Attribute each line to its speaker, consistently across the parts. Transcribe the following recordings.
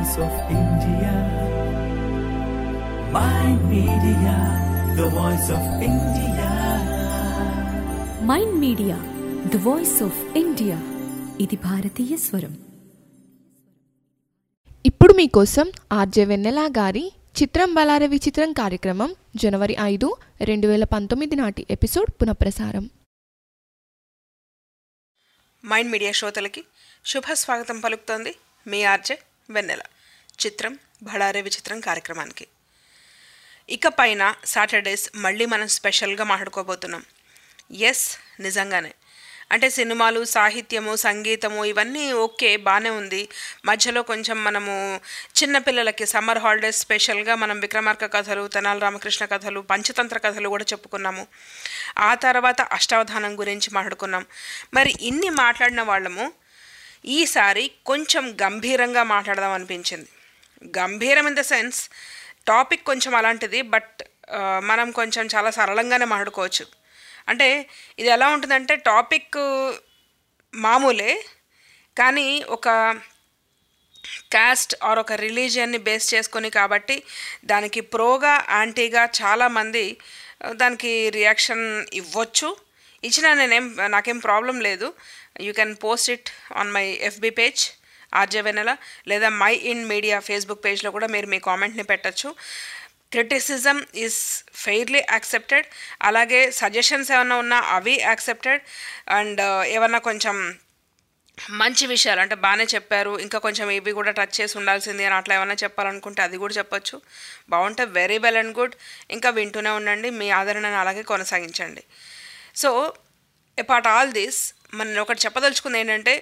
Speaker 1: voice of India. My media, the voice of India.
Speaker 2: Mind Media the voice of India ఇది భారతీయ స్వరం
Speaker 3: ఇప్పుడు మీకోసం ఆర్జే వెన్నెల గారి చిత్రం బలార విచిత్రం కార్యక్రమం జనవరి ఐదు రెండు వేల పంతొమ్మిది నాటి ఎపిసోడ్ పునఃప్రసారం
Speaker 4: మైండ్ మీడియా శ్రోతలకి శుభ స్వాగతం పలుకుతోంది మీ ఆర్జే వెన్నెల చిత్రం బడారే విచిత్రం కార్యక్రమానికి ఇకపైన సాటర్డేస్ మళ్ళీ మనం స్పెషల్గా మాట్లాడుకోబోతున్నాం ఎస్ నిజంగానే అంటే సినిమాలు సాహిత్యము సంగీతము ఇవన్నీ ఓకే బాగానే ఉంది మధ్యలో కొంచెం మనము చిన్నపిల్లలకి సమ్మర్ హాలిడేస్ స్పెషల్గా మనం విక్రమార్క కథలు తెనాల రామకృష్ణ కథలు పంచతంత్ర కథలు కూడా చెప్పుకున్నాము ఆ తర్వాత అష్టావధానం గురించి మాట్లాడుకున్నాం మరి ఇన్ని మాట్లాడిన వాళ్ళము ఈసారి కొంచెం గంభీరంగా మాట్లాడదాం అనిపించింది గంభీరం ఇన్ ద సెన్స్ టాపిక్ కొంచెం అలాంటిది బట్ మనం కొంచెం చాలా సరళంగానే మాట్లాడుకోవచ్చు అంటే ఇది ఎలా ఉంటుందంటే టాపిక్ మామూలే కానీ ఒక కాస్ట్ ఆర్ ఒక రిలీజియన్ని బేస్ చేసుకొని కాబట్టి దానికి ప్రోగా యాంటీగా చాలామంది ఆ, దానికి రియాక్షన్ ఇవ్వచ్చు ఇచ్చినా నేనేం నాకేం ప్రాబ్లం లేదు you can post it on my FB page RJ Vennela లేదా మై ఇన్ మీడియా ఫేస్బుక్ పేజ్లో కూడా మీరు మీ కామెంట్ని పెట్టచ్చు క్రిటిసిజం ఈజ్ ఫెయిర్లీ యాక్సెప్టెడ్ అలాగే సజెషన్స్ ఏమైనా ఉన్నా అవి యాక్సెప్టెడ్ అండ్ ఏమన్నా కొంచెం మంచి విషయాలు అంటే బాగానే చెప్పారు ఇంకా కొంచెం ఇవి కూడా టచ్ చేసి ఉండాల్సింది అని అట్లా ఏమైనా చెప్పాలనుకుంటే అది కూడా చెప్పొచ్చు బాగుంటే వెరీ వెల్ అండ్ గుడ్ ఇంకా వింటూనే ఉండండి మీ ఆదరణను అలాగే కొనసాగించండి సో అపార్ట్ ఆల్ దిస్ మనం ఒకటి చెప్పదలుచుకుంది ఏంటంటే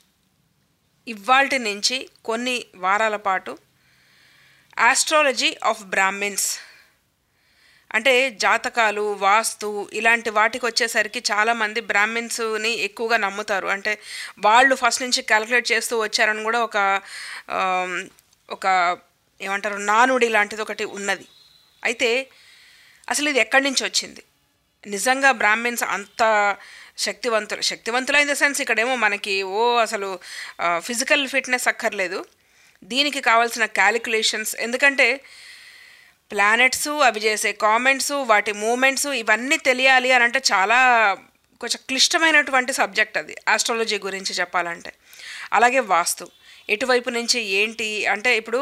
Speaker 4: ఇవాల్టి నుంచి కొన్ని వారాల పాటు ఆస్ట్రాలజీ ఆఫ్ బ్రాహ్మిన్స్ అంటే జాతకాలు వాస్తు ఇలాంటి వాటికి వచ్చేసరికి చాలామంది బ్రాహ్మిన్స్ని ఎక్కువగా నమ్ముతారు అంటే వాళ్ళు ఫస్ట్ నుంచి క్యాలిక్యులేట్ చేస్తూ వచ్చారని కూడా ఒక ఆమ్, ఒక ఏమంటారు నానుడి లాంటిది ఒకటి ఉన్నది అయితే అసలు ఇది ఎక్కడి నుంచి వచ్చింది నిజంగా బ్రాహ్మిన్స్ అంత శక్తివంతులు శక్తివంతులు ఇన్ ద సెన్స్ ఇక్కడేమో మనకి ఓ అసలు ఫిజికల్ ఫిట్నెస్ అక్కర్లేదు దీనికి కావాల్సిన క్యాలిక్యులేషన్స్ ఎందుకంటే ప్లానెట్స్ అవి చేసే కామెంట్స్ వాటి మూమెంట్స్ ఇవన్నీ తెలియాలి అని అంటే చాలా కొంచెం క్లిష్టమైనటువంటి సబ్జెక్ట్ అది ఆస్ట్రాలజీ గురించి చెప్పాలంటే అలాగే వాస్తు ఎటువైపు నుంచి ఏంటి అంటే ఇప్పుడు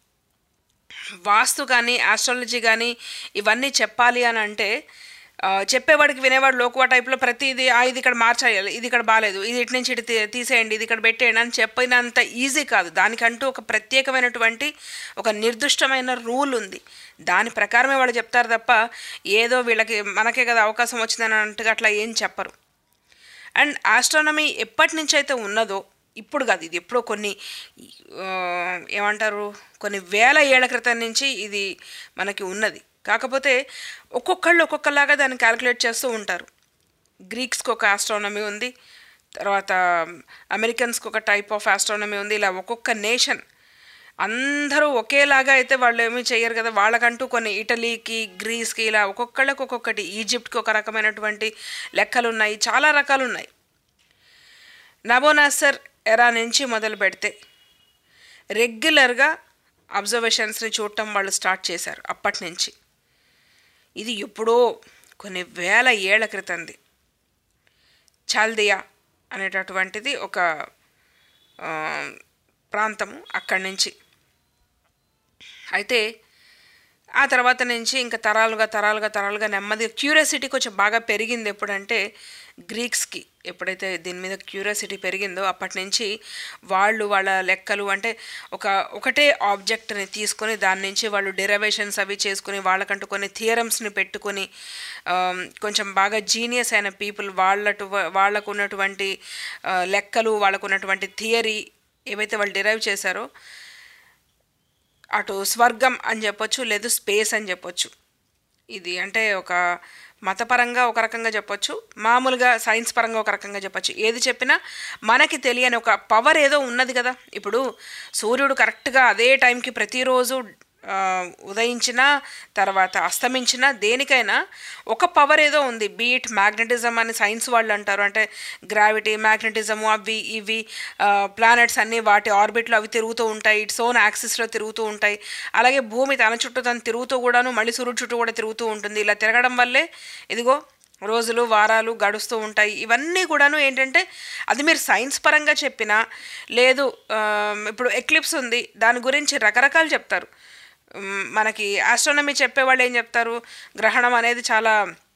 Speaker 4: వాస్తు కానీ ఆస్ట్రాలజీ కానీ ఇవన్నీ చెప్పాలి అని అంటే ఆ, చెప్పేవాడికి వినేవాడు లోకువా టైప్లో ప్రతిదీ "ఆ, ఇది ఇక్కడ మార్చేయాలి ఇది ఇక్కడ బాగాలేదు ఇది ఇటు నుంచి ఇటు తీ- తీసేయండి ఇది ఇక్కడ పెట్టేయండి అని చెప్పినంత ఈజీ కాదు దానికంటూ ఒక ప్రత్యేకమైనటువంటి ఒక నిర్దిష్టమైన రూల్ ఉంది దాని ప్రకారమే వాళ్ళు చెప్తారు తప్ప ఏదో వీళ్ళకి మనకే కదా అవకాశం వచ్చిందని అన్నట్టుగా అట్లా ఏం చెప్పరు అండ్ ఆస్ట్రానమీ ఎప్పటి నుంచి అయితే ఉన్నదో ఇప్పుడు కాదు ఇది ఎప్పుడో కొన్ని ఆ, ఏమంటారు కొన్ని వేల ఏళ్ల క్రితం నుంచి ఇది మనకి ఉన్నది కాకపోతే ఒక్కొక్కళ్ళు ఒక్కొక్కలాగా దాన్ని క్యాలిక్యులేట్ చేస్తూ ఉంటారు గ్రీక్స్కి ఒక ఆస్ట్రానమీ ఉంది తర్వాత అమెరికన్స్కి ఒక టైప్ ఆఫ్ ఆస్ట్రానమీ ఉంది ఇలా ఒక్కొక్క నేషన్ అందరూ ఒకేలాగా అయితే వాళ్ళు ఏమీ చేయరు కదా వాళ్ళకంటూ కొన్ని ఇటలీకి గ్రీస్కి ఇలా ఒక్కొక్కళ్ళకి ఒక్కొక్కటి ఈజిప్ట్కి ఒక రకమైనటువంటి లెక్కలు ఉన్నాయి చాలా రకాలు ఉన్నాయి నబోనాసర్ ఎరా నుంచి మొదలు పెడితే రెగ్యులర్గా అబ్జర్వేషన్స్ని చూడటం వాళ్ళు స్టార్ట్ చేశారు అప్పటి నుంచి ఇది ఎప్పుడో కొన్ని వేల ఏళ్ల క్రితంది చాల్దియా అనేటటువంటిది ఒక ఆ, ప్రాంతము అక్కడి నుంచి అయితే ఆ తర్వాత నుంచి ఇంకా తరాలుగా తరాలుగా తరాలుగా నెమ్మదిగా క్యూరియాసిటీ కొంచెం బాగా పెరిగింది ఎప్పుడంటే గ్రీక్స్కి ఎప్పుడైతే దీని మీద క్యూరియాసిటీ పెరిగిందో అప్పటి నుంచి వాళ్ళు వాళ్ళ లెక్కలు అంటే ఒక ఒకటే ఆబ్జెక్ట్ని తీసుకొని దాని నుంచి వాళ్ళు డెరవేషన్స్ అవి చేసుకుని వాళ్ళకంటూ కొన్ని థియరమ్స్ని పెట్టుకొని ఆమ్, కొంచెం బాగా జీనియస్ అయిన పీపుల్ వాళ్ళటు వాళ్ళకు ఉన్నటువంటి ఆ, లెక్కలు వాళ్ళకు ఉన్నటువంటి థియరీ ఏవైతే వాళ్ళు డిరైవ్ చేశారో అటు స్వర్గం అని చెప్పొచ్చు లేదు స్పేస్ అని చెప్పొచ్చు ఇది అంటే ఒక మతపరంగా ఒక రకంగా చెప్పొచ్చు మామూలుగా సైన్స్ పరంగా ఒక రకంగా చెప్పొచ్చు ఏది చెప్పినా మనకి తెలియని ఒక పవర్ ఏదో ఉన్నది కదా ఇప్పుడు సూర్యుడు కరెక్ట్గా అదే టైంకి ప్రతిరోజు ఆ, ఉదయించినా తర్వాత అస్తమించినా దేనికైనా ఒక పవర్ ఏదో ఉంది బీట్ మ్యాగ్నెటిజం అని సైన్స్ వాళ్ళు అంటారు అంటే గ్రావిటీ మ్యాగ్నెటిజము అవి ఇవి ప్లానెట్స్ అన్నీ వాటి ఆర్బిట్లో అవి తిరుగుతూ ఉంటాయి ఇట్స్ ఓన్ యాక్సిస్లో తిరుగుతూ ఉంటాయి అలాగే భూమి తన చుట్టూ తను తిరుగుతూ కూడాను మళ్ళీ సూర్యుడు చుట్టూ కూడా తిరుగుతూ ఉంటుంది ఇలా తిరగడం వల్లే ఇదిగో రోజులు వారాలు గడుస్తూ ఉంటాయి ఇవన్నీ కూడాను ఏంటంటే అది మీరు సైన్స్ పరంగా చెప్పినా లేదు ఆ, ఇప్పుడు ఎక్లిప్స్ ఉంది దాని గురించి రకరకాలు చెప్తారు మ్, మనకి ఆస్ట్రానమీ చెప్పేవాళ్ళు ఏం చెప్తారు గ్రహణం అనేది చాలా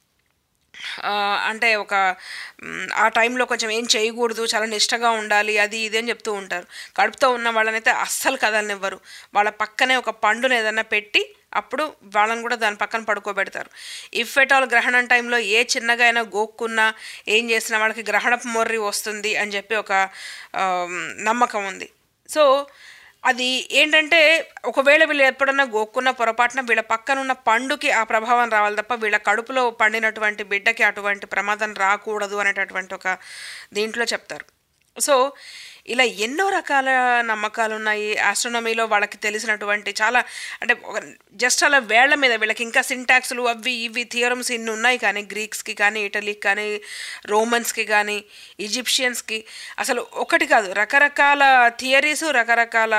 Speaker 4: ఆ, అంటే ఒక మ్, ఆ టైంలో కొంచెం ఏం చేయకూడదు చాలా నిష్టగా ఉండాలి అది ఇది అని చెప్తూ ఉంటారు కడుపుతో ఉన్న వాళ్ళనైతే అస్సలు కదలనివ్వరు వాళ్ళ పక్కనే ఒక పండుని ఏదన్నా పెట్టి అప్పుడు వాళ్ళని కూడా దాని పక్కన పడుకోబెడతారు ఇఫ్ ఎట్ ఆల్ గ్రహణం టైంలో ఏ చిన్నగా అయినా గోక్కున్నా ఏం చేసినా వాళ్ళకి గ్రహణపు మొర్రి వస్తుంది అని చెప్పి ఒక ఆ, నమ్మకం ఉంది సో అది ఏంటంటే ఒకవేళ వీళ్ళు ఎప్పుడన్నా గోక్కున్న పొరపాటున వీళ్ళ పక్కన ఉన్న పండుకి ఆ ప్రభావం రావాలి తప్ప వీళ్ళ కడుపులో పండినటువంటి బిడ్డకి అటువంటి ప్రమాదం రాకూడదు అనేటటువంటి ఒక దీంట్లో చెప్తారు సో ఇలా ఎన్నో రకాల నమ్మకాలు ఉన్నాయి ఆస్ట్రోనమీలో వాళ్ళకి తెలిసినటువంటి చాలా అంటే ఒక జస్ట్ అలా వేళ్ల మీద వీళ్ళకి ఇంకా సింటాక్స్లు అవి ఇవి థియరమ్స్ ఇన్ని ఉన్నాయి కానీ గ్రీక్స్కి కానీ ఇటలీకి కానీ రోమన్స్కి కానీ ఈజిప్షియన్స్కి అసలు ఒకటి కాదు రకరకాల థియరీస్ రకరకాల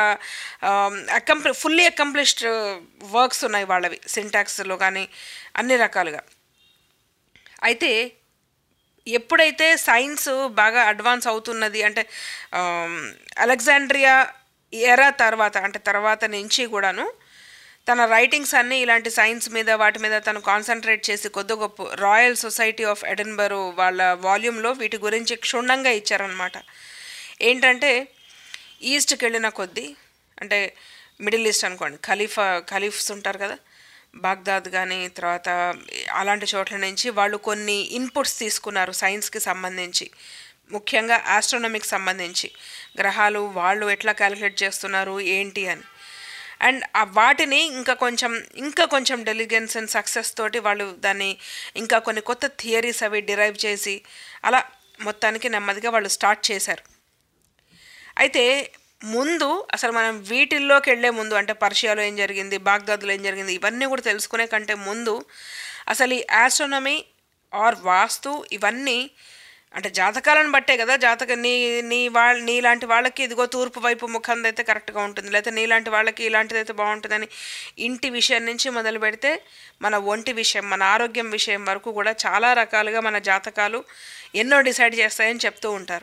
Speaker 4: అకంప్లి ఫుల్లీ అకంప్లిష్డ్ వర్క్స్ ఉన్నాయి వాళ్ళవి సింటాక్స్లో కానీ అన్ని రకాలుగా అయితే ఎప్పుడైతే సైన్స్ బాగా అడ్వాన్స్ అవుతున్నది అంటే ఆమ్, అలెగ్జాండ్రియా ఎరా తర్వాత అంటే తర్వాత నుంచి కూడాను తన రైటింగ్స్ అన్నీ ఇలాంటి సైన్స్ మీద వాటి మీద తను కాన్సన్ట్రేట్ చేసి కొద్ది గొప్ప రాయల్ సొసైటీ ఆఫ్ ఎడన్బరో వాళ్ళ వాల్యూమ్లో వీటి గురించి క్షుణ్ణంగా ఇచ్చారనమాట ఏంటంటే ఈస్ట్కి వెళ్ళిన కొద్దీ అంటే మిడిల్ ఈస్ట్ అనుకోండి ఖలీఫా ఖలీఫ్స్ ఉంటారు కదా బాగ్దాద్ కానీ తర్వాత అలాంటి చోట్ల నుంచి వాళ్ళు కొన్ని ఇన్పుట్స్ తీసుకున్నారు సైన్స్కి సంబంధించి ముఖ్యంగా ఆస్ట్రోనమిక్ సంబంధించి గ్రహాలు వాళ్ళు ఎట్లా క్యాలిక్యులేట్ చేస్తున్నారు ఏంటి అని అండ్ ఆ వాటిని ఇంకా కొంచెం ఇంకా కొంచెం డెలిగెన్స్ అండ్ సక్సెస్ తోటి వాళ్ళు దాన్ని ఇంకా కొన్ని కొత్త థియరీస్ అవి డిరైవ్ చేసి అలా మొత్తానికి నెమ్మదిగా వాళ్ళు స్టార్ట్ చేశారు అయితే ముందు అసలు మనం వీటిల్లోకి వెళ్ళే ముందు అంటే పర్షియాలో ఏం జరిగింది బాగ్దాద్లో ఏం జరిగింది ఇవన్నీ కూడా తెలుసుకునే కంటే ముందు అసలు ఈ ఆస్ట్రోనమీ ఆర్ వాస్తు ఇవన్నీ అంటే జాతకాలను బట్టే కదా జాతక నీ నీ వాళ్ళ నీలాంటి వాళ్ళకి ఇదిగో తూర్పు వైపు ముఖం అయితే కరెక్ట్గా ఉంటుంది లేకపోతే నీలాంటి వాళ్ళకి ఇలాంటిదైతే బాగుంటుందని ఇంటి విషయం నుంచి మొదలు పెడితే మన ఒంటి విషయం మన ఆరోగ్యం విషయం వరకు కూడా చాలా రకాలుగా మన జాతకాలు ఎన్నో డిసైడ్ చేస్తాయని చెప్తూ ఉంటారు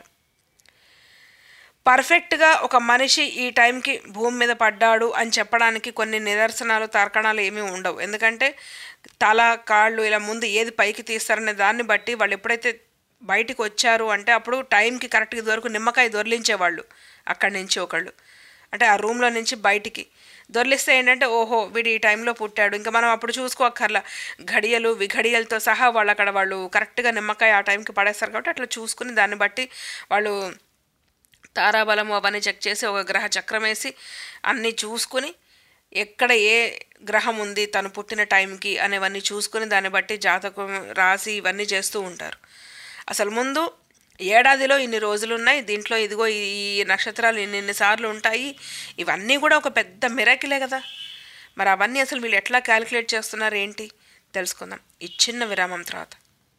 Speaker 4: పర్ఫెక్ట్గా ఒక మనిషి ఈ టైంకి భూమి మీద పడ్డాడు అని చెప్పడానికి కొన్ని నిదర్శనాలు తార్కణాలు ఏమీ ఉండవు ఎందుకంటే తల కాళ్ళు ఇలా ముందు ఏది పైకి తీస్తారనే దాన్ని బట్టి వాళ్ళు ఎప్పుడైతే బయటికి వచ్చారు అంటే అప్పుడు టైంకి కరెక్ట్గా ఇదివరకు నిమ్మకాయ దొరిలించేవాళ్ళు అక్కడి నుంచి ఒకళ్ళు అంటే ఆ రూమ్లో నుంచి బయటికి దొరిలిస్తే ఏంటంటే ఓహో వీడు ఈ టైంలో పుట్టాడు ఇంకా మనం అప్పుడు చూసుకోక్కర్లా ఘడియలు విఘడియలతో సహా వాళ్ళు అక్కడ వాళ్ళు కరెక్ట్గా నిమ్మకాయ ఆ టైంకి పడేస్తారు కాబట్టి అట్లా చూసుకుని దాన్ని బట్టి వాళ్ళు తారాబలము అవన్నీ చెక్ చేసి ఒక గ్రహ చక్రం వేసి అన్నీ చూసుకుని ఎక్కడ ఏ గ్రహం ఉంది తను పుట్టిన టైంకి అనేవన్నీ చూసుకుని దాన్ని బట్టి జాతకం రాసి ఇవన్నీ చేస్తూ ఉంటారు అసలు ముందు ఏడాదిలో ఇన్ని రోజులు ఉన్నాయి దీంట్లో ఇదిగో ఈ ఈ నక్షత్రాలు ఇన్ని ఇన్ని సార్లు ఉంటాయి ఇవన్నీ కూడా ఒక పెద్ద మిరాకిలే కదా మరి అవన్నీ అసలు వీళ్ళు ఎట్లా క్యాలిక్యులేట్ చేస్తున్నారు ఏంటి తెలుసుకుందాం ఈ చిన్న విరామం తర్వాత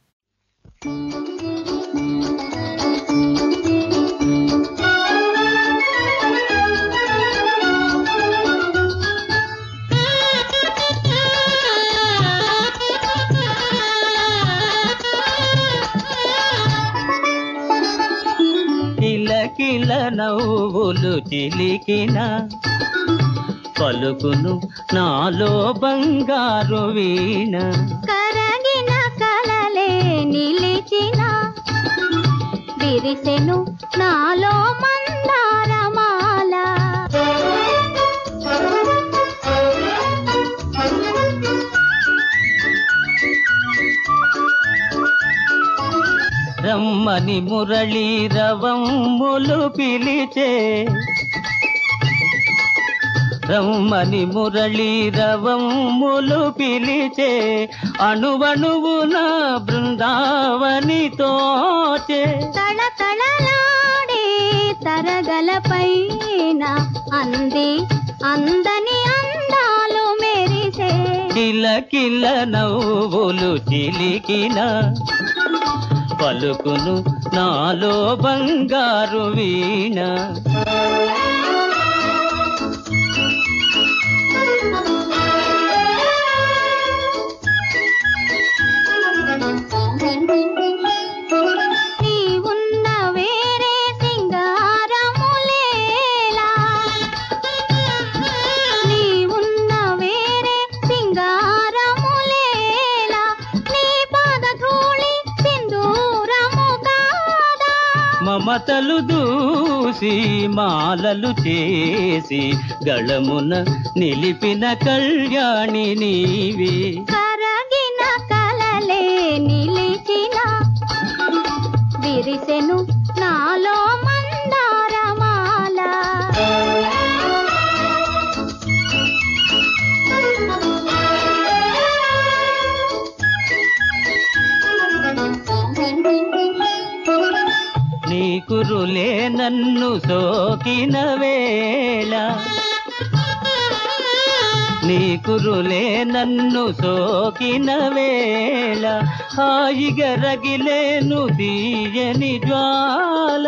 Speaker 5: కిలకిల నవ్వులు చిలికిన పలుకును నాలో బంగారు వీణ
Speaker 6: కరగిన కలలే నిలిచిన విరిసెను నాలో మందారమాల
Speaker 5: రమ్మని మురళీ రవమ్ములు పిలిచే రమ్మని మురళీ రవమ్ములు పిలిచే అణువణువున బృందావని తోచే
Speaker 6: తళతళలాడే తరగల పైన అంది అందని అందాలు
Speaker 5: కిల నవ్వులు చిలికిన పలుకును నాలో బంగారు వీణ
Speaker 6: నీ ఉన్న వేరే సింగారములేలా నీ ఉన్న వేరే సింగారములేలా నీ పాదధూళి సింధూరము కాదా
Speaker 5: మమతలు దూసి మాలలు చేసి గళమున నిలిపిన కళ్యాణి నీవే
Speaker 6: కరగిన కలలే నిలిచిన విరిసెను నాలో మందారమాల
Speaker 5: నీ కురులే నన్ను సోకిన వేళ నీ కురులే నన్ను సోకిన వేళ హాయిగా రగిలేను తీయని జ్వాల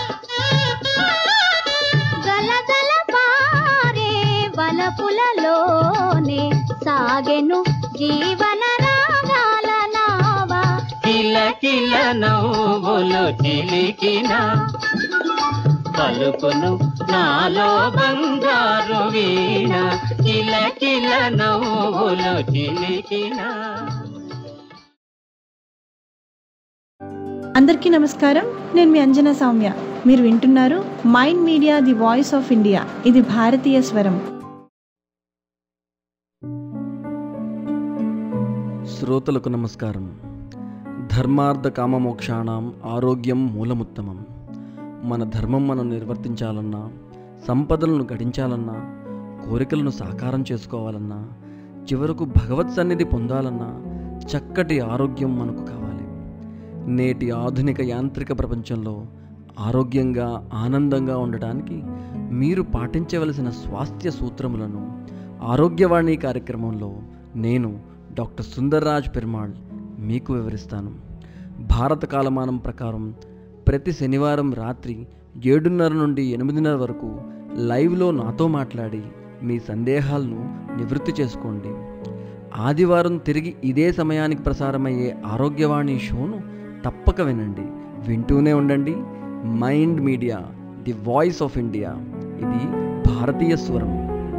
Speaker 6: గలగల పారే వలపులలోనే సాగెను జీవన రాగాల నావా
Speaker 5: కిల కిల నవ్వులు చిలికిన పలుకును నాలో బంగారు వీణ కిల కిల నవ్వులు చిలికిన
Speaker 7: అందరికీ నమస్కారం నేను మీ అంజనా సౌమ్య మీరు వింటున్నారు Mind Media the voice of India ఇది భారతీయ స్వరం
Speaker 8: శ్రోతలకు నమస్కారం ధర్మార్థ కామమోక్షాణం ఆరోగ్యం మూలముత్తమం మన ధర్మం మనం నిర్వర్తించాలన్నా సంపదలను గడించాలన్నా కోరికలను సాకారం చేసుకోవాలన్నా చివరకు భగవత్ సన్నిధి పొందాలన్నా చక్కటి ఆరోగ్యం మనకు కావాలి నేటి ఆధునిక యాంత్రిక ప్రపంచంలో ఆరోగ్యంగా ఆనందంగా ఉండటానికి మీరు పాటించవలసిన స్వాస్థ్య సూత్రములను ఆరోగ్యవాణి కార్యక్రమంలో నేను డాక్టర్ సుందర్రాజ్ పెరుమాళ్ మీకు వివరిస్తాను భారత కాలమానం ప్రకారం ప్రతి శనివారం రాత్రి ఏడున్నర నుండి ఎనిమిదిన్నర వరకు లైవ్లో నాతో మాట్లాడి మీ సందేహాలను నివృత్తి చేసుకోండి ఆదివారం తిరిగి ఇదే సమయానికి ప్రసారమయ్యే ఆరోగ్యవాణి షోను తప్పక వినండి వింటూనే ఉండండి Mind Media the voice of India ఇది భారతీయ స్వరం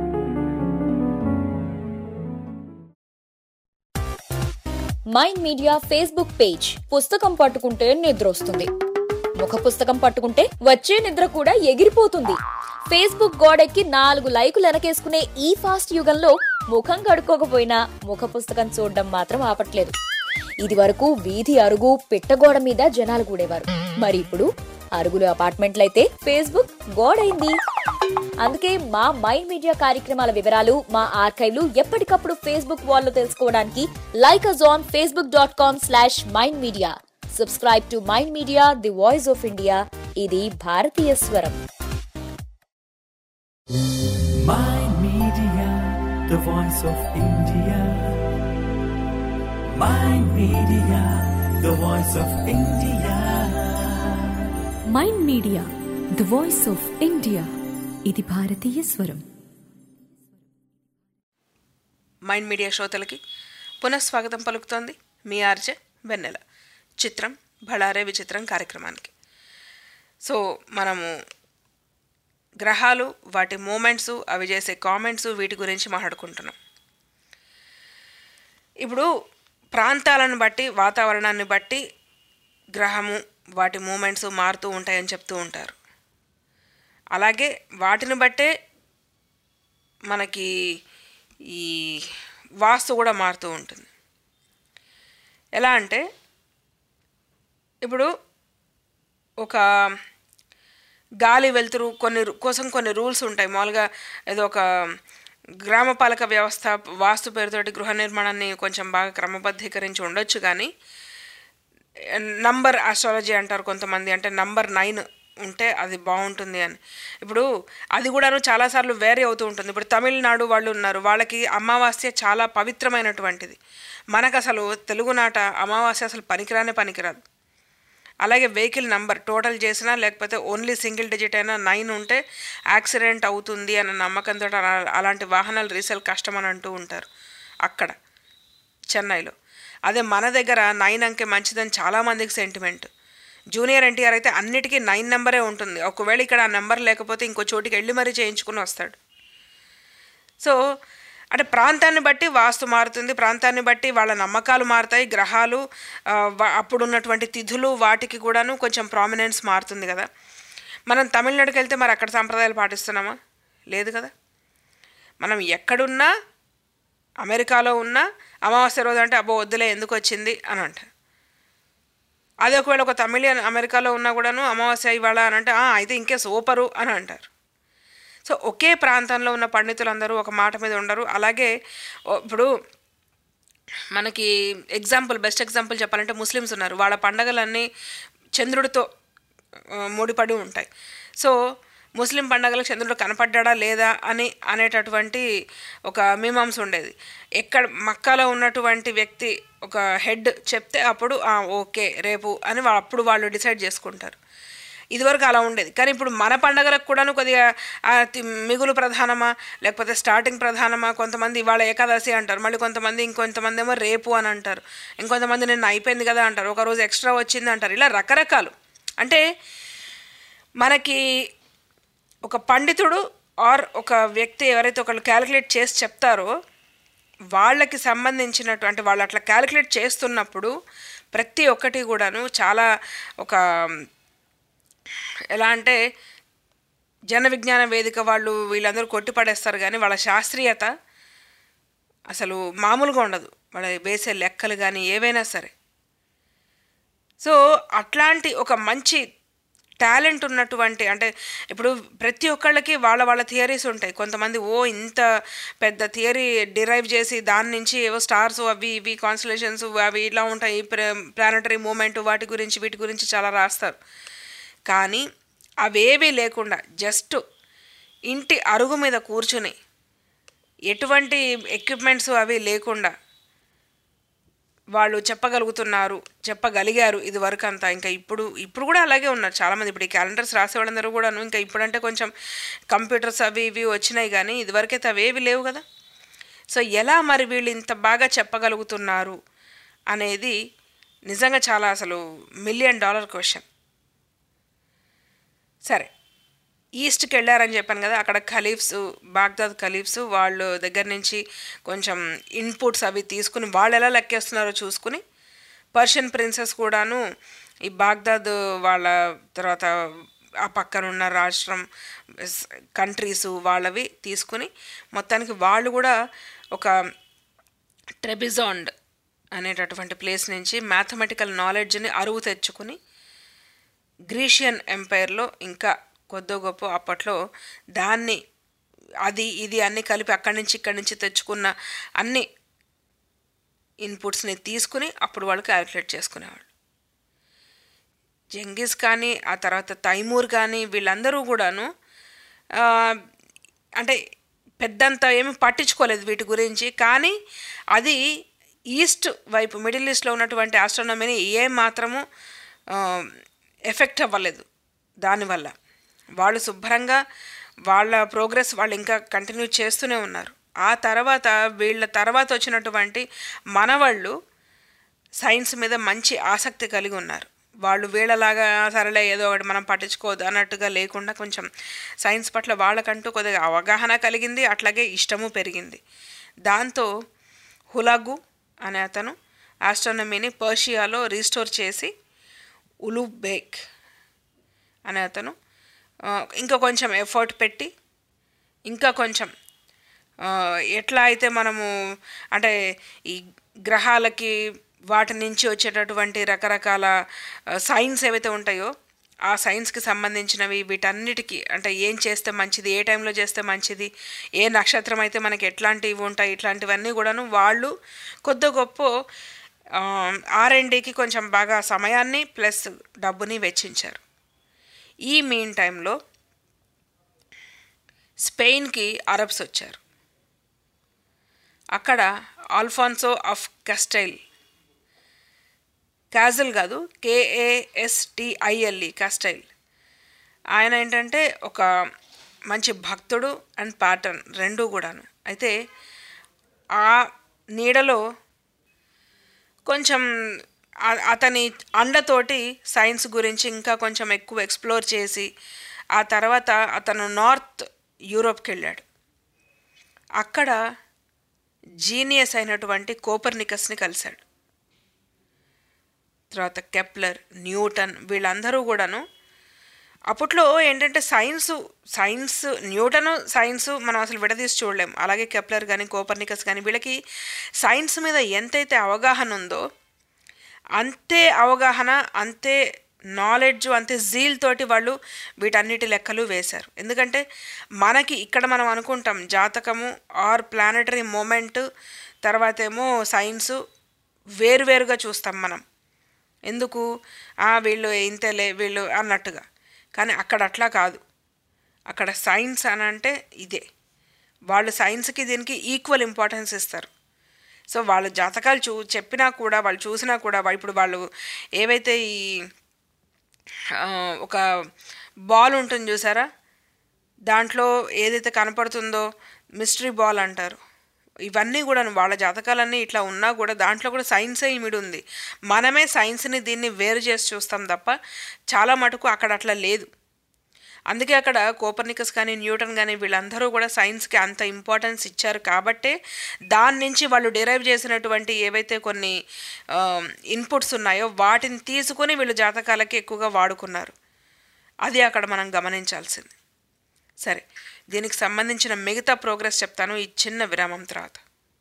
Speaker 9: మైండ్ మీడియా ఫేస్బుక్ పేజ్ పుస్తకం పట్టుకుంటే నిద్ర వస్తుంది ముఖ పుస్తకం పట్టుకుంటే వచ్చే నిద్ర కూడా ఎగిరిపోతుంది ఫేస్బుక్ గోడెక్కి నాలుగు లైకులు వెనకేసుకునే ఈ ఫాస్ట్ యుగంలో ముఖం కడుక్కోకపోయినా ముఖ పుస్తకం చూడడం మాత్రం ఆపట్లేదు ఇది వరకు వీధి అరుగు పిట్టగోడ మీద జనాలు కూడేవారు మరి ఇప్పుడు అరుగులు అపార్ట్మెంట్లయితే ఫేస్బుక్ గోడైంది అందుకే మా మైండ్ మీడియా కార్యక్రమాల వివరాలు మా ఆర్కైవ్లు ఎప్పటికప్పుడు ఫేస్బుక్ వాల్లో తెలుసుకోవడానికి like us on Facebook dot com slash Mind Media subscribe to Mind Media the voice of India ఇది భారతీయ స్వరం
Speaker 1: Mind Media, the voice of India. Mind Media, the voice of India.
Speaker 2: Mind Media the voice of India ఇది భారతీయ స్వరం
Speaker 4: mind media శ్రోతలకి పునఃస్వాగతం పలుకుతోంది మీ RJ వెన్నెల చిత్రం బళారే విచిత్రం కార్యక్రమానికి సో మనము గ్రహాలు వాటి మూమెంట్స్ అవి చేసే కామెంట్స్ వీటి గురించి మాట్లాడుకుంటున్నాం ఇప్పుడు ప్రాంతాలను బట్టి వాతావరణాన్ని బట్టి గ్రహము వాటి మూమెంట్స్ మారుతూ ఉంటాయని చెప్తూ ఉంటారు అలాగే వాటిని బట్టే మనకి ఈ వాస్తు కూడా మారుతూ ఉంటుంది ఎలా అంటే ఇప్పుడు ఒక గాలి వెలుతురు కొన్ని రు- కోసం కొన్ని రూల్స్ ఉంటాయి మామూలుగా ఏదో ఒక గ్రామపాలక వ్యవస్థ వాస్తు పేరుతోటి గృహ నిర్మాణాన్ని కొంచెం బాగా క్రమబద్ధీకరించి ఉండొచ్చు కానీ నంబర్ ఆస్ట్రాలజీ అంటారు కొంతమంది అంటే నంబర్ నైన్ ఉంటే అది బాగుంటుంది అని ఇప్పుడు అది కూడాను చాలాసార్లు వేరే అవుతూ ఉంటుంది ఇప్పుడు తమిళనాడు వాళ్ళు ఉన్నారు వాళ్ళకి అమావాస్య చాలా పవిత్రమైనటువంటిది మనకు అసలు తెలుగునాట అమావాస్య అసలు పనికిరానే పనికిరాదు అలాగే వెహికల్ నంబర్ టోటల్ చేసినా లేకపోతే ఓన్లీ సింగిల్ డిజిట్ అయినా నైన్ ఉంటే యాక్సిడెంట్ అవుతుంది అన్న నమ్మకంతో అలా- అలాంటి వాహనాలు రీసేల్ కష్టం అని అంటూ ఉంటారు అక్కడ చెన్నైలో అదే మన దగ్గర నైన్ అంకె మంచిదని చాలామందికి సెంటిమెంట్ జూనియర్ ఎన్టీఆర్ అయితే అన్నిటికీ నైన్ నెంబరే ఉంటుంది ఒకవేళ ఇక్కడ ఆ నెంబర్ లేకపోతే ఇంకో చోటికి వెళ్ళి మరీ చేయించుకుని వస్తాడు సో అంటే ప్రాంతాన్ని బట్టి వాస్తు మారుతుంది ప్రాంతాన్ని బట్టి వాళ్ళ నమ్మకాలు మారుతాయి గ్రహాలు ఆ, వా- అప్పుడు ఉన్నటువంటి తిథులు వాటికి కూడాను కొంచెం ప్రామినెన్స్ మారుతుంది కదా మనం తమిళనాడుకి వెళ్తే మరి అక్కడ సాంప్రదాయాలు పాటిస్తున్నామా లేదు కదా మనం ఎక్కడున్నా అమెరికాలో ఉన్నా అమావాస్య రోజు అంటే అబ్బో వద్దులే ఎందుకు వచ్చింది అని అంట అదే ఒకవేళ ఒక తమిళియన్ అమెరికాలో ఉన్నా కూడాను అమావాస్య ఇవాళ అని అంటే "ఆ, అయితే ఇంకే సూపరు అని అంటారు సో ఒకే ప్రాంతంలో ఉన్న పండితులందరూ ఒక మాట మీద ఉండరు అలాగే ఓ- ఇప్పుడు మనకి ఎగ్జాంపుల్ బెస్ట్ ఎగ్జాంపుల్ చెప్పాలంటే ముస్లిమ్స్ ఉన్నారు వాళ్ళ పండగలన్నీ చంద్రుడితో ఆ, ముడిపడి ఉంటాయి సో ముస్లిం పండగలకు చంద్రుడు కనపడ్డా లేదా అని అనేటటువంటి ఒక మీమాంస ఉండేది ఎక్కడ మక్కాలో ఉన్నటువంటి వ్యక్తి ఒక హెడ్ చెప్తే అప్పుడు "ఆ, ఓకే రేపు అని వా- అప్పుడు వాళ్ళు డిసైడ్ చేసుకుంటారు ఇదివరకు అలా ఉండేది కానీ ఇప్పుడు మన పండగలకు కూడాను కొద్దిగా ఆ, తి- మిగులు ప్రధానమా లేకపోతే స్టార్టింగ్ ప్రధానమా కొంతమంది ఇవాళ ఏకాదశి అంటారు మళ్ళీ కొంతమంది ఇంకొంతమంది ఏమో రేపు అని అంటారు ఇంకొంతమంది నిన్న అయిపోయింది కదా అంటారు ఒక రోజు ఎక్స్ట్రా వచ్చింది అంటారు ఇలా రకరకాలు అంటే మనకి ఒక పండితుడు ఆర్ ఒక వ్యక్తి ఎవరైతే ఒకళ్ళు క్యాలిక్యులేట్ చేసి చెప్తారో వాళ్ళకి సంబంధించినట్టు అంటే వాళ్ళు అట్లా క్యాలిక్యులేట్ చేస్తున్నప్పుడు ప్రతి ఒక్కటి కూడాను చాలా ఒక ఎలా అంటే జన విజ్ఞాన వేదిక వాళ్ళు వీళ్ళందరూ కొట్టిపడేస్తారు కానీ వాళ్ళ శాస్త్రీయత అసలు మామూలుగా ఉండదు వాళ్ళ వేసే లెక్కలు కానీ ఏవైనా సరే సో అట్లాంటి ఒక మంచి టాలెంట్ ఉన్నటువంటి అంటే ఇప్పుడు ప్రతి ఒక్కళ్ళకి వాళ్ళ వాళ్ళ థియరీస్ ఉంటాయి కొంతమంది ఓ ఇంత పెద్ద థియరీ డిరైవ్ చేసి దాని నుంచి ఏవో స్టార్స్ అవి ఇవి కాన్స్టలేషన్స్ అవి ఇలా ఉంటాయి ప్లానటరీ మూమెంట్ వాటి గురించి వీటి గురించి చాలా రాస్తారు కానీ అవేవీ లేకుండా జస్ట్ ఇంటి అరుగు మీద కూర్చుని ఎటువంటి ఎక్విప్మెంట్స్ అవి లేకుండా వాళ్ళు చెప్పగలుగుతున్నారు చెప్పగలిగారు ఇది వరకు అంతా ఇంకా ఇప్పుడు ఇప్పుడు కూడా అలాగే ఉన్నారు చాలామంది ఇప్పుడు ఈ క్యాలెండర్స్ రాసే వాళ్ళందరూ కూడాను ఇంకా ఇప్పుడంటే కొంచెం కంప్యూటర్స్ అవి ఇవి వచ్చినాయి కానీ ఇదివరకైతే అవేవి లేవు కదా సో ఎలా మరి వీళ్ళు ఇంత బాగా చెప్పగలుగుతున్నారు అనేది నిజంగా చాలా అసలు మిలియన్ డాలర్ క్వశ్చన్ సరే ఈస్ట్కి వెళ్ళారని చెప్పాను కదా అక్కడ ఖలీఫ్స్ బాగ్దాద్ ఖలీఫ్స్ వాళ్ళు దగ్గర నుంచి కొంచెం ఇన్పుట్స్ అవి తీసుకుని వాళ్ళు ఎలా లెక్కేస్తున్నారో చూసుకుని పర్షియన్ ప్రిన్సెస్ కూడాను ఈ బాగ్దాద్ వాళ్ళ తర్వాత ఆ పక్కన ఉన్న రాష్ట్రం కంట్రీస్ వాళ్ళవి తీసుకుని మొత్తానికి వాళ్ళు కూడా ఒక ట్రెబిజాండ్ అనేటటువంటి ప్లేస్ నుంచి మ్యాథమెటికల్ నాలెడ్జ్ని అరువు తెచ్చుకుని గ్రీషియన్ ఎంపైర్లో ఇంకా కొద్దో గొప్ప అప్పట్లో దాన్ని అది ఇది అన్నీ కలిపి అక్కడి నుంచి ఇక్కడి నుంచి తెచ్చుకున్న అన్ని ఇన్పుట్స్ని తీసుకుని అప్పుడు వాళ్ళు క్యాలిక్యులేట్ చేసుకునేవాళ్ళు జంగిస్ కానీ ఆ తర్వాత తైమూర్ కానీ వీళ్ళందరూ కూడాను ఆ, అంటే పెద్దంత ఏమి పట్టించుకోలేదు వీటి గురించి కానీ అది ఈస్ట్ వైపు మిడిల్ ఈస్ట్లో ఉన్నటువంటి ఆస్ట్రానమీని ఏ మాత్రము ఎఫెక్ట్ అవ్వలేదు దానివల్ల వాళ్ళు శుభ్రంగా వాళ్ళ ప్రోగ్రెస్ వాళ్ళు ఇంకా కంటిన్యూ చేస్తూనే ఉన్నారు ఆ తర్వాత వీళ్ళ తర్వాత వచ్చినటువంటి మనవాళ్ళు సైన్స్ మీద మంచి ఆసక్తి కలిగి ఉన్నారు వాళ్ళు వీళ్ళలాగా సరేలే ఏదో ఒకటి మనం పట్టించుకోవద్దు అన్నట్టుగా లేకుండా కొంచెం సైన్స్ పట్ల వాళ్ళకంటూ కొద్దిగా అవగాహన కలిగింది అట్లాగే ఇష్టము పెరిగింది దాంతో హులాగు అనే అతను ఆస్ట్రానమీని పర్షియాలో రీస్టోర్ చేసి ఉలుబేక్ అనే అతను ఆ, ఇంకా కొంచెం ఎఫర్ట్ పెట్టి ఇంకా కొంచెం ఆ, ఎట్లా అయితే మనము అంటే ఈ గ్రహాలకి వాటి నుంచి వచ్చేటటువంటి రకరకాల సైన్స్ ఏవైతే ఉంటాయో ఆ సైన్స్కి సంబంధించినవి వీటన్నిటికీ అంటే ఏం చేస్తే మంచిది ఏ టైంలో చేస్తే మంచిది ఏ నక్షత్రం అయితే మనకి ఎట్లాంటివి ఉంటాయి ఇట్లాంటివన్నీ కూడాను వాళ్ళు కొద్ది గొప్ప ఆర్ అండ్ డికి కొంచెం బాగా సమయాన్ని ప్లస్ డబ్బుని వెచ్చించారు ఈ మీన్ టైంలో స్పెయిన్కి అరబ్స్ వచ్చారు అక్కడ ఆల్ఫాన్సో ఆఫ్ కస్టైల్ క్యాజల్ కాదు కేఏఎస్టిఐఎల్ఈ కస్టైల్ ఆయన ఏంటంటే ఒక మంచి భక్తుడు అండ్ ప్యాటర్న్ రెండూ కూడాను అయితే ఆ నీడలో కొంచెం ఆ- అతని అండతోటి సైన్స్ గురించి ఇంకా కొంచెం ఎక్కువ ఎక్స్ప్లోర్ చేసి ఆ తర్వాత అతను నార్త్ యూరోప్కి వెళ్ళాడు అక్కడ జీనియస్ అయినటువంటి కోపర్నికస్ని కలిశాడు తర్వాత కెప్లర్ న్యూటన్ వీళ్ళందరూ కూడాను అప్పట్లో ఏంటంటే సైన్స్ సైన్స్ న్యూటన్ సైన్స్ మనం అసలు విడదీసి చూడలేం అలాగే కెప్లర్ కానీ కోపర్నికస్ కానీ వీళ్ళకి సైన్స్ మీద ఎంతైతే అవగాహన ఉందో అంతే అవగాహన అంతే నాలెడ్జ్ అంతే జీల్ తోటి వాళ్ళు వీటన్నిటి లెక్కలు వేశారు ఎందుకంటే మనకి ఇక్కడ మనం అనుకుంటాం జాతకము ఆర్ ప్లానటరీ మూమెంట్ తర్వాత ఏమో సైన్సు వేరువేరుగా చూస్తాం మనం ఎందుకు "ఆ, వీళ్ళు ఇంతలే వీళ్ళు అన్నట్టుగా కానీ అక్కడ అట్లా కాదు అక్కడ సైన్స్ అని అంటే ఇదే వాళ్ళు సైన్స్కి దీనికి ఈక్వల్ ఇంపార్టెన్స్ ఇస్తారు సో వాళ్ళ జాతకాలు చూ చెప్పినా కూడా వాళ్ళు చూసినా కూడా వా- ఇప్పుడు వాళ్ళు ఏవైతే ఈ ఆ, ఒక బాల్ ఉంటుంది చూసారా దాంట్లో ఏదైతే కనపడుతుందో మిస్టరీ బాల్ అంటారు ఇవన్నీ కూడా వాళ్ళ జాతకాలన్నీ ఇట్లా ఉన్నా కూడా దాంట్లో కూడా సైన్సే ఇమిడి ఉంది మనమే సైన్స్ని దీన్ని వేరు చేసి చూస్తాం తప్ప చాలా మటుకు అక్కడ అట్లా లేదు అందుకే అక్కడ కోపర్నికస్ కానీ న్యూటన్ కానీ వీళ్ళందరూ కూడా సైన్స్కి అంత ఇంపార్టెన్స్ ఇచ్చారు కాబట్టే దాని నుంచి వాళ్ళు డిరైవ్ చేసినటువంటి ఏవైతే కొన్ని ఇన్పుట్స్ ఉన్నాయో వాటిని తీసుకొని వీళ్ళు జాతకాలకి ఎక్కువగా వాడుకున్నారు అది అక్కడ మనం గమనించాల్సింది సరే దీనికి సంబంధించిన మిగతా ప్రోగ్రెస్ చెప్తాను ఈ చిన్న విరామం తర్వాత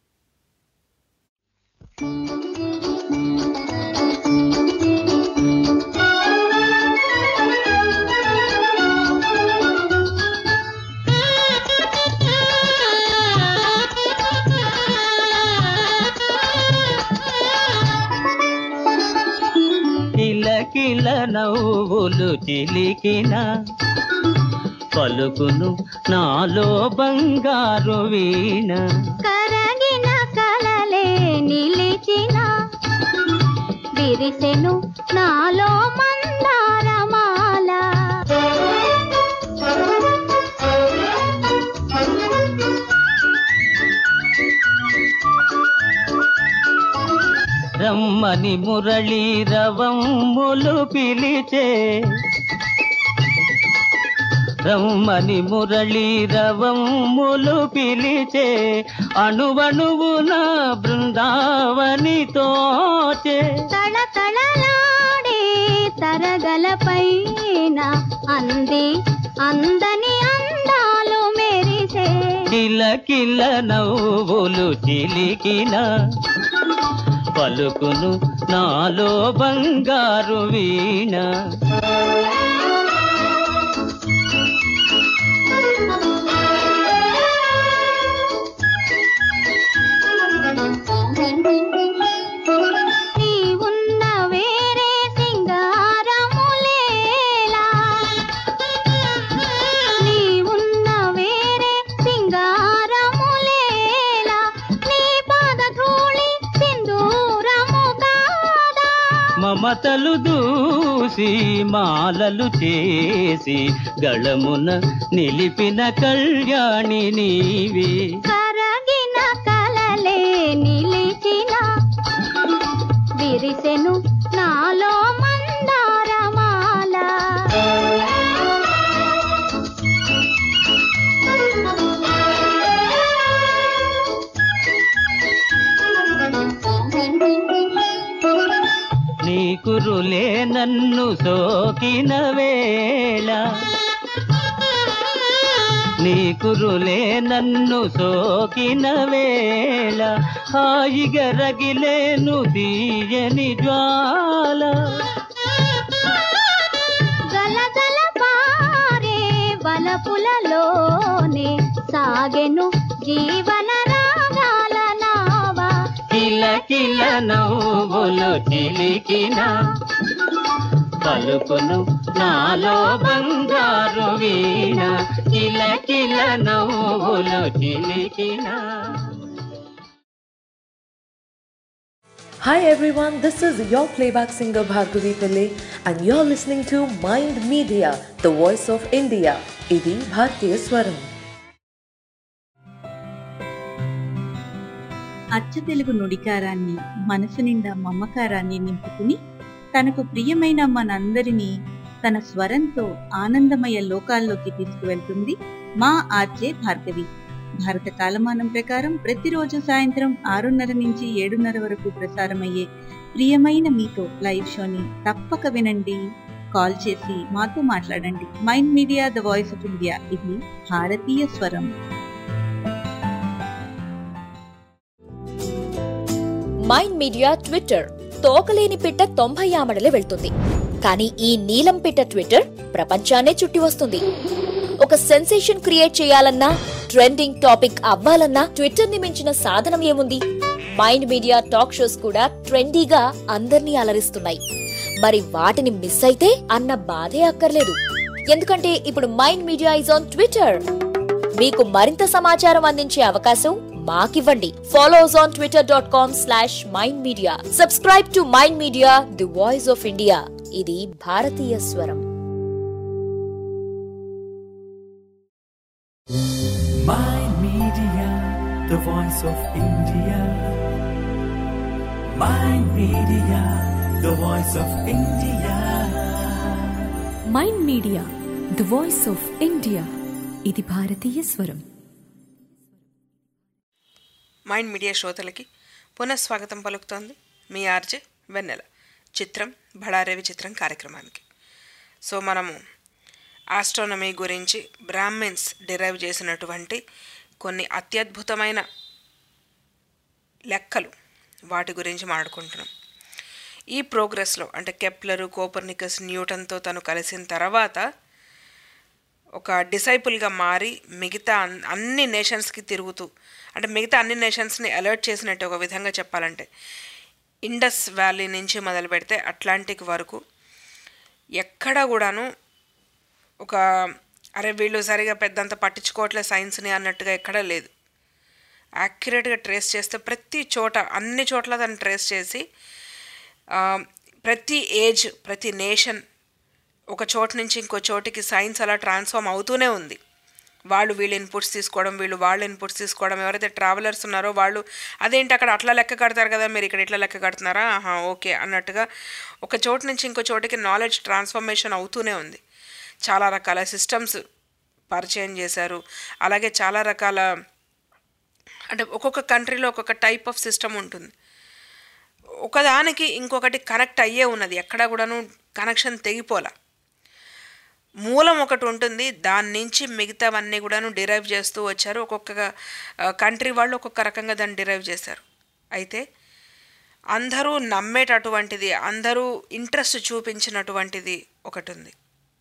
Speaker 5: కిలకిల నవ్వులు చిలికిన పలుకును నాలో బంగారు వీణ
Speaker 6: కరగిన కలలే నిలిచిన విరిసెను నాలో మందారమాల
Speaker 5: రమ్మని మురళీ రవమ్ములు పిలిచే రమ్మని మురళీ రవమ్ములు పిలిచే అణువణువున బృందావని తోచే
Speaker 6: తళతళలాడే తరగల పైన అంది అందని అందాలు మెరిసే
Speaker 5: కిలకిల నవ్వులు చిలికిన పలుకును నాలో బంగారు వీణ
Speaker 6: నీ ఉన్న వేరే సింగారములేలా నీ ఉన్న వేరే సింగారములేలా నీ పాదధూళి సింధూరము కాదా
Speaker 5: మమతలు దూసి మాలలు చేసి గళమున నిలిపిన కళ్యాణి నీవే
Speaker 6: కరగిన కలలే నిలిచిన విరిసెను నాలో మందారమాల
Speaker 5: నీ కురులే నన్ను సోకిన వేళ నీ కురులే నన్ను సోకిన వేళ హాయిగా రగిలేను తీయని జ్వాల
Speaker 6: గలగల పారే వలపులలోనే సాగెను జీవన రాగాల నావా
Speaker 5: కిల కిల నవ్వులు చిలికిన పలుకును నాలో బంగారు వీణ కిలకిల నవ్వులు చిలికిన
Speaker 10: Hi everyone, this is your playback singer Bhargavi Pillai and you're listening to Mind Media, the voice of India. Idi Bhartiya Swaram.
Speaker 11: అచ్చ తెలుగు నుడికారాన్ని మనసు నిండా మమకారాన్ని నింపుకుని తనకు ప్రియమైన మనందరినీ తన స్వరంతో ఆనందమయ లోకాల్లోకి తీసుకువెళ్తుంది మా ఆర్జే భార్గవి భారత కాలమానం ప్రకారం ప్రతిరోజు సాయంత్రం ఆరున్నర నుంచి ఏడున్నర వరకు ప్రసారమయ్యే ప్రియమైన మీతో లైవ్ షోని తప్పక వినండి కాల్ చేసి మాతో మాట్లాడండి Mind Media the voice of India ఇది భారతీయ స్వరం
Speaker 9: మైండ్ మీడియా ట్విట్టర్ తోకలేని పిట్ట తొంభై ఆమడలే వెళ్తుంది కానీ ఈ నీలం పిట్ట ట్విట్టర్ ప్రపంచాన్నే చుట్టి వస్తుంది ఒక సెన్సేషన్ క్రియేట్ చేయాలన్నా ట్రెండింగ్ టాపిక్ అవ్వాలన్నా ట్విట్టర్ ని మించిన సాధనం ఏముంది మైండ్ మీడియా టాక్ షోస్ కూడా ట్రెండీగా అందర్నీ అలరిస్తున్నాయి మరి వాటిని మిస్ అయితే అన్న బాధే అక్కర్లేదు ఎందుకంటే ఇప్పుడు Mind Media is on Twitter మీకు మరింత సమాచారం అందించే అవకాశం మాకివ్వండి follow us on Twitter dot com slash Mind Media subscribe to Mind Media the voice of India ఇది భారతీయ స్వరం
Speaker 1: Mind Media, the voice of India. Mind Media, the voice of India.
Speaker 2: Mind Media the voice of India ఇది భారతీయ స్వరం
Speaker 4: mind media శ్రోతలకి పునఃస్వాగతం పలుకుతోంది మీ RJ వెన్నెల చిత్రం బడారేవి చిత్రం కార్యక్రమానికి సో మనము ఆస్ట్రోనమీ గురించి బ్రాహ్మిన్స్ డిరైవ్ చేసినటువంటి కొన్ని అత్యద్భుతమైన లెక్కలు వాటి గురించి మాట్లాడుకుంటున్నాం ఈ ప్రోగ్రెస్లో అంటే కెప్లరు కోపర్నికస్ న్యూటన్తో తను కలిసిన తర్వాత ఒక డిసైపుల్గా మారి మిగతా అన్- అన్ని నేషన్స్కి తిరుగుతూ అంటే మిగతా అన్ని నేషన్స్ని అలర్ట్ చేసినట్టు ఒక విధంగా చెప్పాలంటే ఇండస్ వ్యాలీ నుంచి మొదలు పెడితే అట్లాంటిక్ వరకు ఎక్కడ కూడాను ఒక అరే వీళ్ళు సరిగా పెద్దంత పట్టించుకోవట్లే సైన్స్ని అన్నట్టుగా ఎక్కడా లేదు యాక్యురేట్గా ట్రేస్ చేస్తే ప్రతి చోట అన్ని చోట్ల దాన్ని ట్రేస్ చేసి ఆ, ప్రతి ఏజ్ ప్రతి నేషన్ ఒక చోటు నుంచి ఇంకో చోటికి సైన్స్ అలా ట్రాన్స్ఫార్మ్ అవుతూనే ఉంది వాళ్ళు వీళ్ళు ఇన్పుట్స్ తీసుకోవడం వీళ్ళు వాళ్ళ ఇన్పుట్స్ తీసుకోవడం ఎవరైతే ట్రావెలర్స్ ఉన్నారో వాళ్ళు అదేంటి అక్కడ అట్లా లెక్క కడతారు కదా మీరు ఇక్కడ ఇట్లా లెక్క కడుతున్నారా ఆహా ఓకే అన్నట్టుగా ఒక చోటు నుంచి ఇంకో చోటికి నాలెడ్జ్ ట్రాన్స్ఫర్మేషన్ అవుతూనే ఉంది చాలా రకాల సిస్టమ్స్ పరిచయం చేశారు అలాగే చాలా రకాల అంటే ఒక్కొక్క కంట్రీలో ఒక్కొక్క టైప్ ఆఫ్ సిస్టమ్ ఉంటుంది ఒకదానికి ఇంకొకటి కనెక్ట్ అయ్యే ఉన్నది ఎక్కడ కూడాను కనెక్షన్ తెగిపోలా మూలం ఒకటి ఉంటుంది దాని నుంచి మిగతావన్నీ కూడాను డిరైవ్ చేస్తూ వచ్చారు ఒక్కొక్క కంట్రీ వాళ్ళు ఒక్కొక్క రకంగా దాన్ని డిరైవ్ చేశారు అయితే అందరూ నమ్మేటటువంటిది అందరూ ఇంట్రెస్ట్ చూపించినటువంటిది ఒకటి ఉంది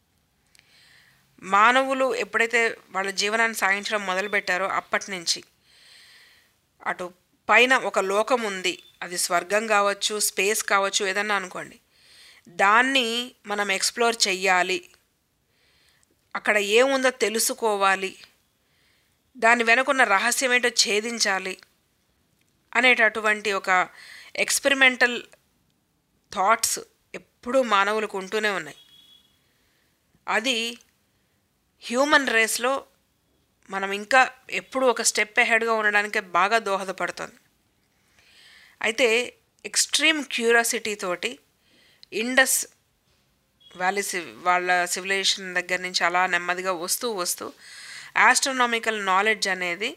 Speaker 4: మానవులు ఎప్పుడైతే వాళ్ళ జీవనాన్ని సాగించడం మొదలుపెట్టారో అప్పటి నుంచి అటు పైన ఒక లోకం ఉంది అది స్వర్గం కావచ్చు స్పేస్ కావచ్చు ఏదన్నా అనుకోండి దాన్ని మనం ఎక్స్ప్లోర్ చెయ్యాలి అక్కడ ఏముందో తెలుసుకోవాలి దాని వెనుకున్న రహస్యం ఏంటో ఛేదించాలి అనేటటువంటి ఒక ఎక్స్పెరిమెంటల్ థాట్స్ ఎప్పుడూ మానవులకు ఉంటూనే ఉన్నాయి అది హ్యూమన్ రేస్లో మనం ఇంకా ఎప్పుడు ఒక స్టెప్ అహెడ్గా ఉండడానికి బాగా దోహదపడుతుంది అయితే ఎక్స్ట్రీమ్ క్యూరియాసిటీ తోటి ఇండస్ వ్యాలీ సివ్ వాళ్ళ సివిలైజేషన్ దగ్గర నుంచి అలా నెమ్మదిగా వస్తూ వస్తూ ఆస్ట్రోనామికల్ నాలెడ్జ్ అనేది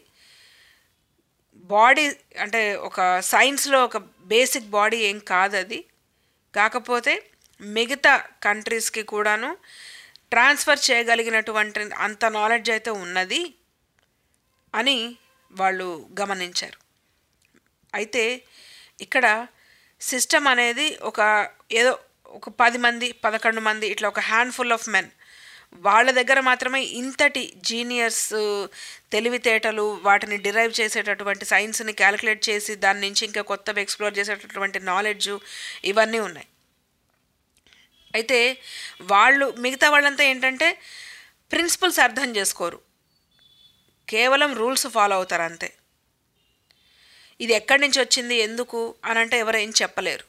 Speaker 4: బాడీ అంటే ఒక సైన్స్లో ఒక బేసిక్ బాడీ ఏం కాదు అది కాకపోతే మిగతా కంట్రీస్కి కూడాను ట్రాన్స్ఫర్ చేయగలిగినటువంటి అంత నాలెడ్జ్ అయితే ఉన్నది అని వాళ్ళు గమనించారు అయితే ఇక్కడ సిస్టమ్ అనేది ఒక ఏదో ఒక పది మంది పదకొండు మంది ఇట్లా ఒక హ్యాండ్ఫుల్ ఆఫ్ మెన్ వాళ్ళ దగ్గర మాత్రమే ఇంతటి జీనియర్స్ తెలివితేటలు వాటిని డిరైవ్ చేసేటటువంటి సైన్స్ని క్యాలిక్యులేట్ చేసి దాని నుంచి ఇంకా కొత్తవి ఎక్స్ప్లోర్ చేసేటటువంటి నాలెడ్జ్ ఇవన్నీ ఉన్నాయి అయితే వాళ్ళు మిగతా వాళ్ళంతా ఏంటంటే ప్రిన్సిపల్స్ అర్థం చేసుకోరు కేవలం రూల్స్ ఫాలో అవుతారు అంతే ఇది ఎక్కడి నుంచి వచ్చింది ఎందుకు అని అంటే ఎవరేం చెప్పలేరు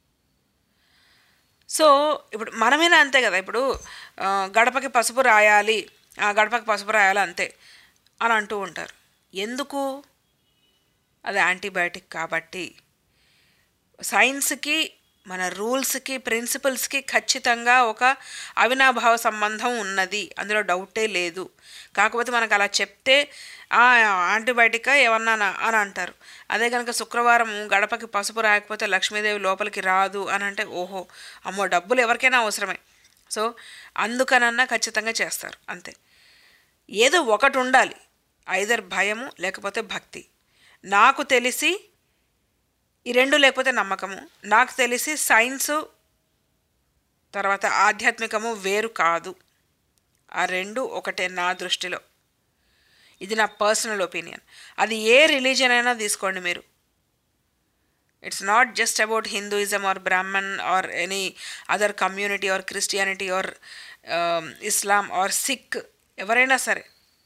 Speaker 4: సో ఇప్పుడు మనమైనా అంతే కదా ఇప్పుడు ఆ, గడపకి పసుపు రాయాలి ఆ గడపకి పసుపు రాయాలి అంతే అని అంటూ ఉంటారు ఎందుకు అది యాంటీబయాటిక్ కాబట్టి సైన్స్కి మన రూల్స్కి ప్రిన్సిపల్స్కి ఖచ్చితంగా ఒక అవినాభావ సంబంధం ఉన్నది అందులో డౌటే లేదు కాకపోతే మనకు అలా చెప్తే "ఆ, యాంటీబయాటికా ఏమన్నా అని అంటారు అదే కనుక శుక్రవారం గడపకి పసుపు రాయకపోతే లక్ష్మీదేవి లోపలికి రాదు అని అంటే ఓహో అమ్మో డబ్బులు ఎవరికైనా అవసరమే సో అందుకనన్నా ఖచ్చితంగా చేస్తారు అంతే ఏదో ఒకటి ఉండాలి ఐదర్ భయము లేకపోతే భక్తి నాకు తెలిసి ఈ రెండు లేకపోతే నమ్మకము నాకు తెలిసి సైన్సు తర్వాత ఆధ్యాత్మికము వేరు కాదు ఆ రెండు ఒకటే నా దృష్టిలో ఇది నా పర్సనల్ ఒపీనియన్ అది ఏ రిలీజన్ అయినా తీసుకోండి మీరు it's not just about Hinduism or Brahman or any other community or Christianity or Islam or Sikh ఎవరైనా సరే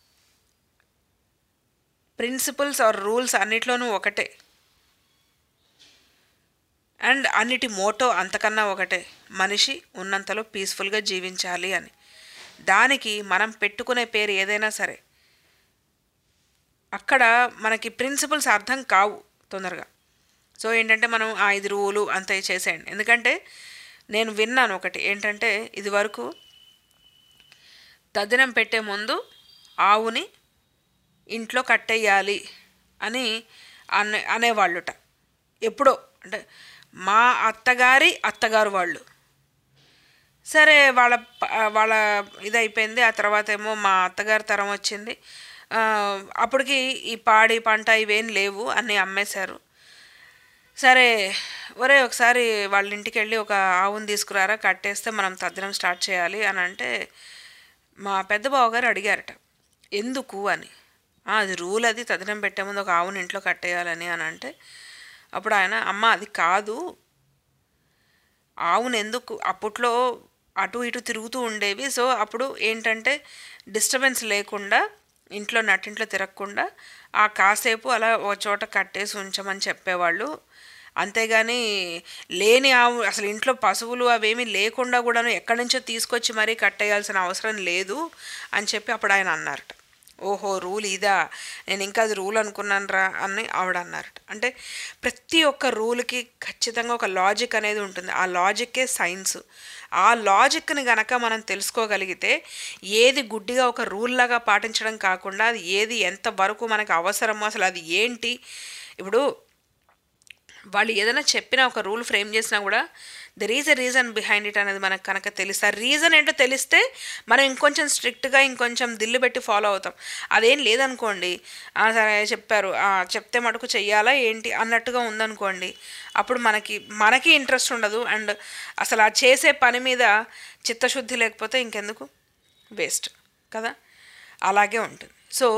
Speaker 4: ప్రిన్సిపల్స్ ఆర్ రూల్స్ అన్నిట్లోనూ ఒకటే అండ్ అన్నిటి మోటో అంతకన్నా ఒకటే మనిషి ఉన్నంతలో పీస్ఫుల్గా జీవించాలి అని దానికి మనం పెట్టుకునే పేరు ఏదైనా సరే అక్కడ మనకి ప్రిన్సిపల్స్ అర్థం కావు తొందరగా సో ఏంటంటే మనం ఆ ఇది రూలు అంత చేసేయండి ఎందుకంటే నేను విన్నాను ఒకటి ఏంటంటే ఇది వరకు తద్దినం పెట్టే ముందు ఆవుని ఇంట్లో కట్టేయాలి అని అనే అనేవాళ్ళుట ఎప్పుడో అంటే మా అత్తగారి అత్తగారు వాళ్ళు సరే వాళ్ళ ప- వాళ్ళ ఇది అయిపోయింది ఆ తర్వాత ఏమో మా అత్తగారి తరం వచ్చింది ఆ, అప్పటికి ఈ పాడి పంట ఇవేం లేవు అన్నీ అమ్మేశారు సరే ఒరే ఒకసారి వాళ్ళ ఇంటికి వెళ్ళి ఒక ఆవుని తీసుకురారా కట్టేస్తే మనం తద్దనం స్టార్ట్ చేయాలి అని అంటే మా పెద్ద బావగారు అడిగారట ఎందుకు అని "ఆ, అది రూల్ అది తదినం పెట్టే ముందు ఒక ఆవుని ఇంట్లో కట్టేయాలని అని అంటే అప్పుడు ఆయన అమ్మ అది కాదు ఆవును ఎందుకు అప్పట్లో అటు ఇటు తిరుగుతూ ఉండేవి సో అప్పుడు ఏంటంటే డిస్టర్బెన్స్ లేకుండా ఇంట్లో నట్టింట్లో తిరగకుండా ఆ కాసేపు అలా ఒక చోట కట్టేసి ఉంచమని చెప్పేవాళ్ళు అంతేగాని లేని ఆవు అసలు ఇంట్లో పశువులు అవేమీ లేకుండా కూడాను ఎక్కడి నుంచో తీసుకొచ్చి మరీ కట్టేయాల్సిన అవసరం లేదు అని చెప్పి అప్పుడు ఆయన అన్నారట ఓహో రూల్ ఇదా నేను ఇంకా అది రూల్ అనుకున్నాను రా అని ఆవిడ అన్నారట అంటే ప్రతి ఒక్క రూల్కి ఖచ్చితంగా ఒక లాజిక్ అనేది ఉంటుంది ఆ లాజిక్కే సైన్స్ ఆ లాజిక్ని గనక మనం తెలుసుకోగలిగితే ఏది గుడ్డిగా ఒక రూల్ లాగా పాటించడం కాకుండా అది ఏది ఎంత వరకు మనకు అవసరమో అసలు అది ఏంటి ఇప్పుడు వాళ్ళు ఏదైనా చెప్పినా ఒక రూల్ ఫ్రేమ్ చేసినా కూడా there is a reason behind it అనేది మనకు కనుక తెలిస్తే ఆ రీజన్ ఏంటో తెలిస్తే మనం ఇంకొంచెం స్ట్రిక్ట్గా ఇంకొంచెం దిల్లు పెట్టి ఫాలో అవుతాం అదేం లేదనుకోండి "ఆ, సరే చెప్పారు ఆ, చెప్తే మటుకు చెయ్యాలా ఏంటి అన్నట్టుగా ఉందనుకోండి అప్పుడు మనకి మనకి ఇంట్రెస్ట్ ఉండదు అండ్ అసలు ఆ చేసే పని మీద చిత్తశుద్ధి లేకపోతే ఇంకెందుకు వేస్ట్ కదా అలాగే ఉంటుంది సో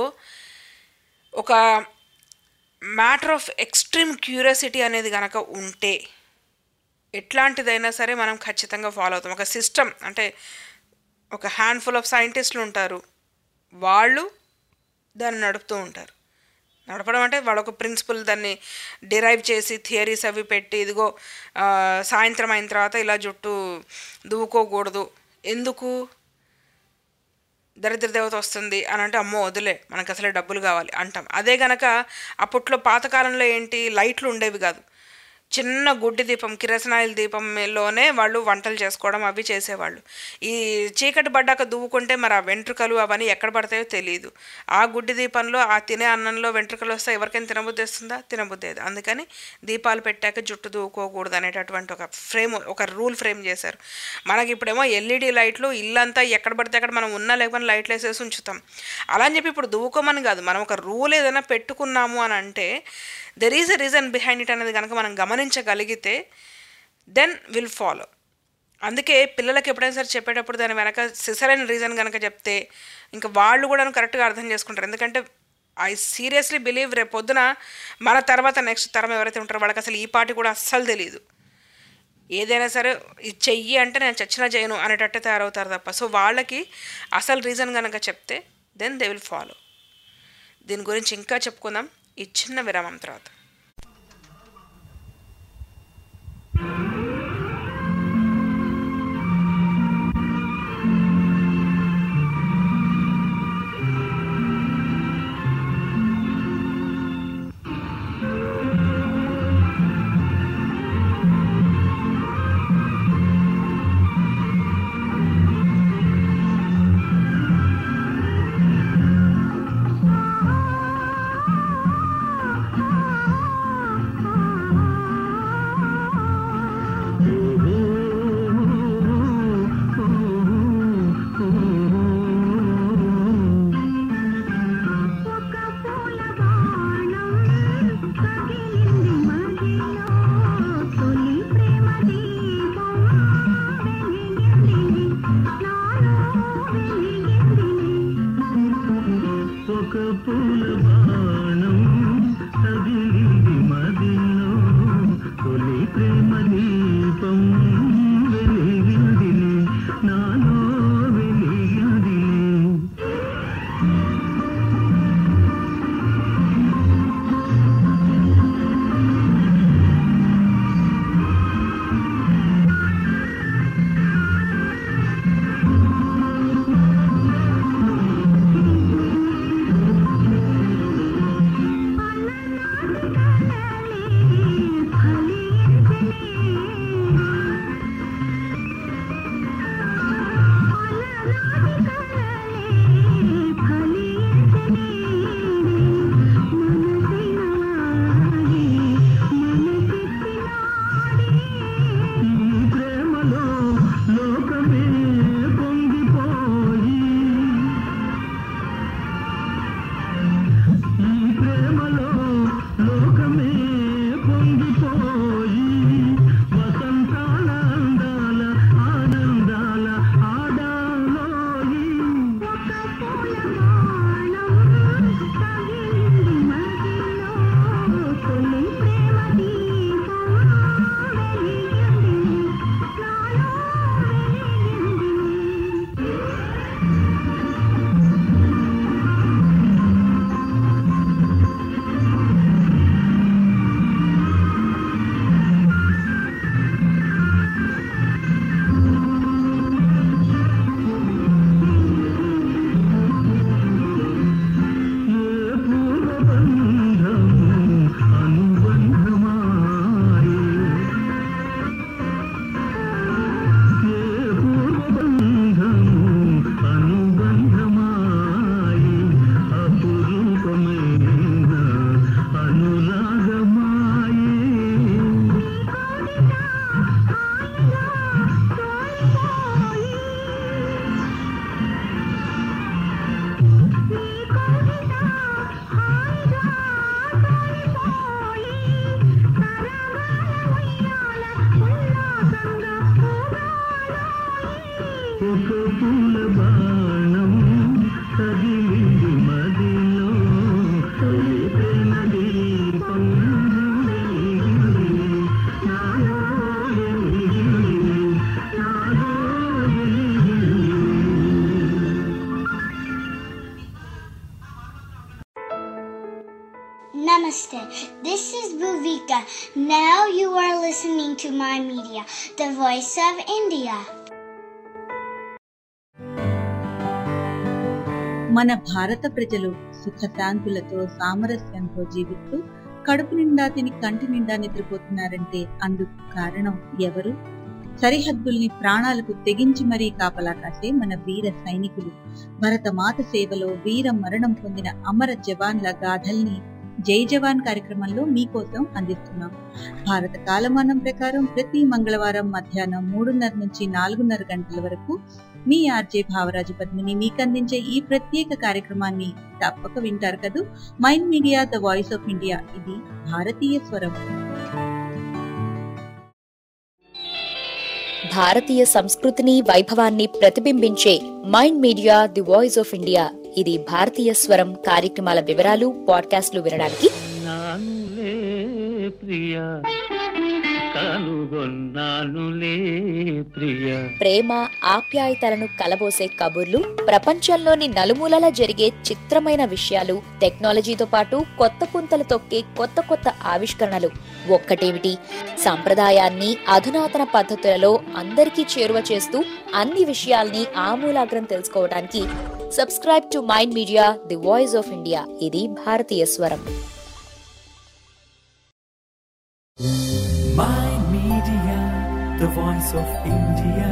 Speaker 4: ఒక మ్యాటర్ ఆఫ్ ఎక్స్ట్రీమ్ క్యూరియాసిటీ అనేది కనుక ఉంటే ఎట్లాంటిదైనా సరే మనం ఖచ్చితంగా ఫాలో అవుతాం ఒక సిస్టమ్ అంటే ఒక హ్యాండ్ఫుల్ ఆఫ్ సైంటిస్టులు ఉంటారు వాళ్ళు దాన్ని నడుపుతూ ఉంటారు నడపడం అంటే వాళ్ళ ఒక ప్రిన్సిపల్ దాన్ని డిరైవ్ చేసి థియరీస్ అవి పెట్టి ఇదిగో ఆ, సాయంత్రం అయిన తర్వాత ఇలా జుట్టు దువ్వుకోకూడదు ఎందుకు దరిద్ర దేవత వస్తుంది అని అంటే అమ్మో వదిలే మనకు అసలే డబ్బులు కావాలి అంటాం అదే గనక అప్పట్లో పాతకాలంలో ఏంటి లైట్లు ఉండేవి కాదు చిన్న గుడ్డి దీపం కిరసనాయిల దీపంలోనే వాళ్ళు వంటలు చేసుకోవడం అవి చేసేవాళ్ళు ఈ చీకటి పడ్డాక దువ్వుకుంటే మరి ఆ వెంట్రుకలు అవన్నీ ఎక్కడ పడతాయో తెలియదు ఆ గుడ్డి దీపంలో ఆ తినే అన్నంలో వెంట్రుకలు వస్తే ఎవరికైనా తినబుద్ధి వస్తుందా తినబుద్ధి లేదు అందుకని దీపాలు పెట్టాక జుట్టు దువ్వుకోకూడదు అనేటటువంటి ఒక ఫ్రేమ్ ఒక రూల్ ఫ్రేమ్ చేశారు మనకి ఇప్పుడేమో ఎల్ఈడి లైట్లు ఇల్లంతా ఎక్కడ పడితే అక్కడ మనం ఉన్నా లేకపోయినా లైట్లు వేసేసి ఉంచుతాం అలా అని చెప్పి ఇప్పుడు దువ్వుకోమని కాదు మనం ఒక రూల్ ఏదైనా పెట్టుకున్నాము అని అంటే there is a reason behind it అనేది కనుక మనం గమనించగలిగితే దెన్ విల్ ఫాలో అందుకే పిల్లలకి ఎప్పుడైనా సరే చెప్పేటప్పుడు దాని వెనక సిసరైన రీజన్ కనుక చెప్తే ఇంకా వాళ్ళు కూడా కరెక్ట్గా అర్థం చేసుకుంటారు ఎందుకంటే ఐ సీరియస్లీ బిలీవ్ రేపు పొద్దున మన తర్వాత నెక్స్ట్ తరం ఎవరైతే ఉంటారో వాళ్ళకి అసలు ఈ పాటి కూడా అస్సలు తెలియదు ఏదైనా సరే ఇది చెయ్యి అంటే నేను చచ్చినా చేయను అనేటట్టు తయారవుతారు తప్ప సో వాళ్ళకి అసలు రీజన్ కనుక చెప్తే దెన్ దే విల్ ఫాలో దీని గురించి ఇంకా చెప్పుకుందాం ఈ చిన్న విరామం తర్వాత
Speaker 12: ఒక పూల బాణం తగిలింది మదిలో తొలి ప్రేమ దీపం వెలిగింది నాలో వెలిగింది ఈ ప్రేమలో లోకమే పొంగిపోయి ఈ ప్రేమలో లోకమే పొంగిపోయి వసంతాల అందాల ఆనందాల ఆడాలోయి ఒక పూల బాణం తగిలింది మదిలో తొలి ప్రేమ దీపం వెలిగింది నాలో వెలిగింది ఏ పూర్వబంధము అనుబంధమాయి ఏ పూర్వబంధము అనుబంధమాయి అపురూపమైన అనురాగమాయి ఒక పూల బాణం తగిలింది మదిలో తొలి ప్రేమ దీపం వెలిగింది. నాలో వెలిగింది. నాలో వెలిగింది.
Speaker 13: Namaste. This is Bhuvika. Now you are listening to my media, the voice of India.
Speaker 11: మన భారత ప్రజలు సుఖశాంతులతో సామరస్యంతో జీవిస్తూ కడుపు నిండా తిని కంటి నిండా నిద్రపోతున్నారంటే అందుకు కారణం ఎవరు సరిహద్దుల్ని ప్రాణాలకు తెగించి మరీ కాపలా కాసే మన వీర సైనికులు భరతమాత సేవలో వీర మరణం పొందిన అమర జవాన్ల గాథల్ని జై జవాన్ కార్యక్రమంలో మీకోసం అందిస్తున్నాం భారత కాలమానం ప్రకారం ప్రతి మంగళవారం మధ్యాహ్నం మూడున్నర నుంచి నాలుగున్నర గంటల వరకు మీ ఆర్జే భావరాజు పద్మిని మీకు అందించే ఈ ప్రత్యేక కార్యక్రమాన్ని తప్పక వింటారు కదూ Mind Media the voice of India ఇది భారతీయ స్వరం
Speaker 9: భారతీయ సంస్కృతిని వైభవాన్ని ప్రతిబింబించే Mind Media the voice of India ఇది భారతీయ స్వరం కార్యక్రమాల వివరాలు పాడ్కాస్ట్లు వినడానికి
Speaker 12: నానులే ప్రియ
Speaker 5: కనుగొన్నానులే ప్రియ
Speaker 9: ప్రేమ ఆప్యాయతలను కలబోసే కబుర్లు ప్రపంచంలోని నలుమూలలా జరిగే చిత్రమైన విషయాలు టెక్నాలజీతో పాటు కొత్త పుంతలు తొక్కే కొత్త కొత్త ఆవిష్కరణలు ఒక్కటేమిటి సంప్రదాయాన్ని అధునాతన పద్ధతులలో అందరికీ చేరువ చేస్తూ అన్ని విషయాల్ని ఆమూలాగ్రం తెలుసుకోవడానికి subscribe to Mind Media the voice of India ఇది భారతీయ స్వరం
Speaker 1: Mind Media, the voice of India.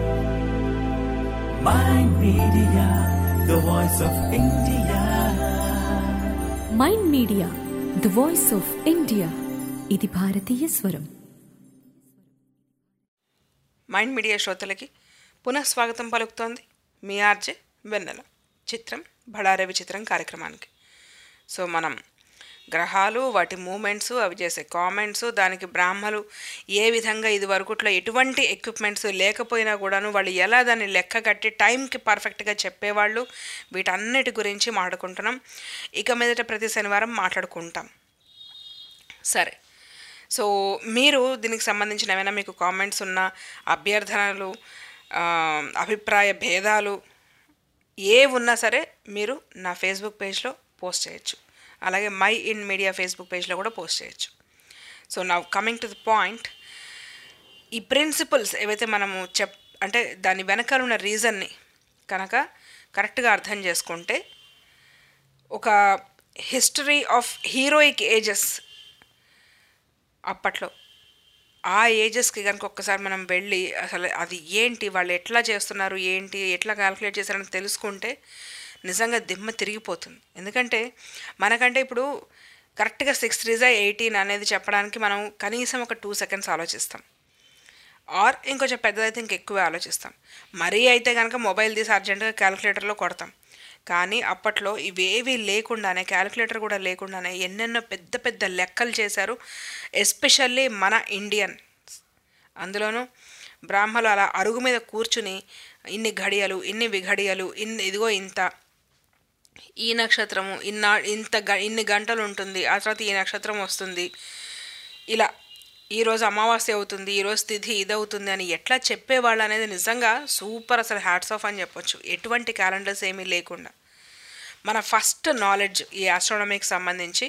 Speaker 1: Mind Media, the voice of India.
Speaker 2: Mind Media the voice of India ఇది భారతీయ స్వరం
Speaker 4: మైండ్ మీడియా శ్రోతలకి పునః స్వాగతం పలుకుతోంది మీ ఆర్జే వెన్నెల చిత్రం బడారవి చిత్రం కార్యక్రమానికి సో మనం గ్రహాలు వాటి మూమెంట్స్ అవి చేసే కామెంట్స్ దానికి బ్రాహ్మలు ఏ విధంగా ఇది వరకుట్లో ఎటువంటి ఎక్విప్మెంట్స్ లేకపోయినా కూడాను వాళ్ళు ఎలా దాన్ని లెక్క కట్టి టైంకి పర్ఫెక్ట్గా చెప్పేవాళ్ళు వీటన్నిటి గురించి మాట్లాడుకుంటున్నాం ఇక మీదట ప్రతి శనివారం మాట్లాడుకుంటాం సరే సో మీరు దీనికి సంబంధించిన ఏమైనా మీకు కామెంట్స్ ఉన్న అభ్యర్థనలు ఆ, అభిప్రాయ భేదాలు ఏ ఉన్నా సరే మీరు నా ఫేస్బుక్ పేజ్లో పోస్ట్ చేయొచ్చు అలాగే మై ఇన్ మీడియా ఫేస్బుక్ పేజ్లో కూడా పోస్ట్ చేయొచ్చు సో నా కమింగ్ టు ద పాయింట్ ఈ ప్రిన్సిపల్స్ ఏవైతే మనము చెప్ అంటే దాని వెనకాల ఉన్న రీజన్ని కనుక కరెక్ట్గా అర్థం చేసుకుంటే ఒక హిస్టరీ ఆఫ్ హీరోయిక్ ఏజెస్ అప్పట్లో ఆ ఏజెస్కి కనుక ఒక్కసారి మనం వెళ్ళి అసలు అది ఏంటి వాళ్ళు ఎట్లా చేస్తున్నారు ఏంటి ఎట్లా క్యాలిక్యులేట్ చేశారని తెలుసుకుంటే నిజంగా దిమ్మ తిరిగిపోతుంది ఎందుకంటే మనకంటే ఇప్పుడు కరెక్ట్గా సిక్స్ త్రీజా ఎయిటీన్ అనేది చెప్పడానికి మనం కనీసం ఒక టూ సెకండ్స్ ఆలోచిస్తాం ఆర్ ఇంకొంచెం పెద్దదైతే ఇంకెక్కువే ఆలోచిస్తాం మరీ అయితే కనుక మొబైల్ తీసి అర్జెంటుగా క్యాలిక్యులేటర్లో కొడతాం కానీ అప్పట్లో ఇవేవి లేకుండానే క్యాలిక్యులేటర్ కూడా లేకుండానే ఎన్నెన్నో పెద్ద పెద్ద లెక్కలు చేశారు ఎస్పెషల్లీ మన ఇండియన్ అందులోనూ బ్రాహ్మలు అలా అరుగు మీద కూర్చుని ఇన్ని ఘడియలు ఇన్ని విఘడియలు ఇన్ని ఇదిగో ఇంత ఈ నక్షత్రము ఇన్నా ఇంత గ ఇన్ని గంటలు ఉంటుంది ఆ తర్వాత ఈ నక్షత్రం వస్తుంది ఇలా ఈరోజు అమావాస్య అవుతుంది ఈరోజు తిథి ఇదవుతుంది అని ఎట్లా చెప్పేవాళ్ళు అనేది నిజంగా సూపర్ అసలు హ్యాట్స్ ఆఫ్ అని చెప్పొచ్చు ఎటువంటి క్యాలెండర్స్ ఏమీ లేకుండా మన ఫస్ట్ నాలెడ్జ్ ఈ ఆస్ట్రానమీకి సంబంధించి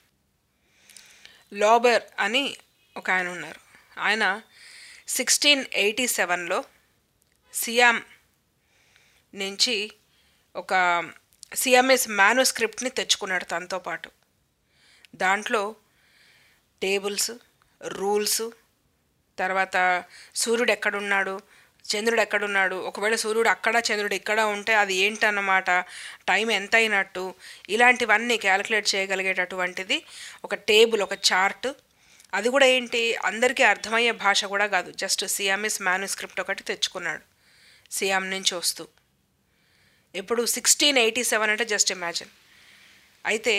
Speaker 4: లోబర్ అని ఒక ఆయన ఉన్నారు ఆయన సిక్స్టీన్ ఎయిటీ సెవెన్లో సియామ్ నుంచి ఒక సిఎంఎస్ మాన్యుస్క్రిప్ట్ని తెచ్చుకున్నాడు తనతో పాటు దాంట్లో టేబుల్స్ రూల్స్ తర్వాత సూర్యుడు ఎక్కడున్నాడు చంద్రుడు ఎక్కడున్నాడు ఒకవేళ సూర్యుడు అక్కడ చంద్రుడు ఇక్కడ ఉంటే అది ఏంటన్నమాట టైం ఎంత అయినట్టు ఇలాంటివన్నీ క్యాలిక్యులేట్ చేయగలిగేటటువంటిది ఒక టేబుల్ ఒక చార్ట్ అది కూడా ఏంటి అందరికీ అర్థమయ్యే భాష కూడా కాదు జస్ట్ సియామిస్ మాన్యుస్క్రిప్ట్ ఒకటి తెచ్చుకున్నాడు సియామ్ నుంచి వస్తూ ఇప్పుడు సిక్స్టీన్ ఎయిటీ సెవెన్ అంటే జస్ట్ ఇమాజిన్ అయితే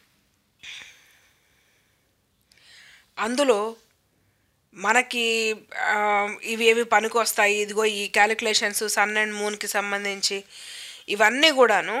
Speaker 4: అందులో మనకి ఆ, ఇవి ఏవి పనికి వస్తాయి ఇదిగో ఈ క్యాలిక్యులేషన్స్ సన్ అండ్ మూన్కి సంబంధించి ఇవన్నీ కూడాను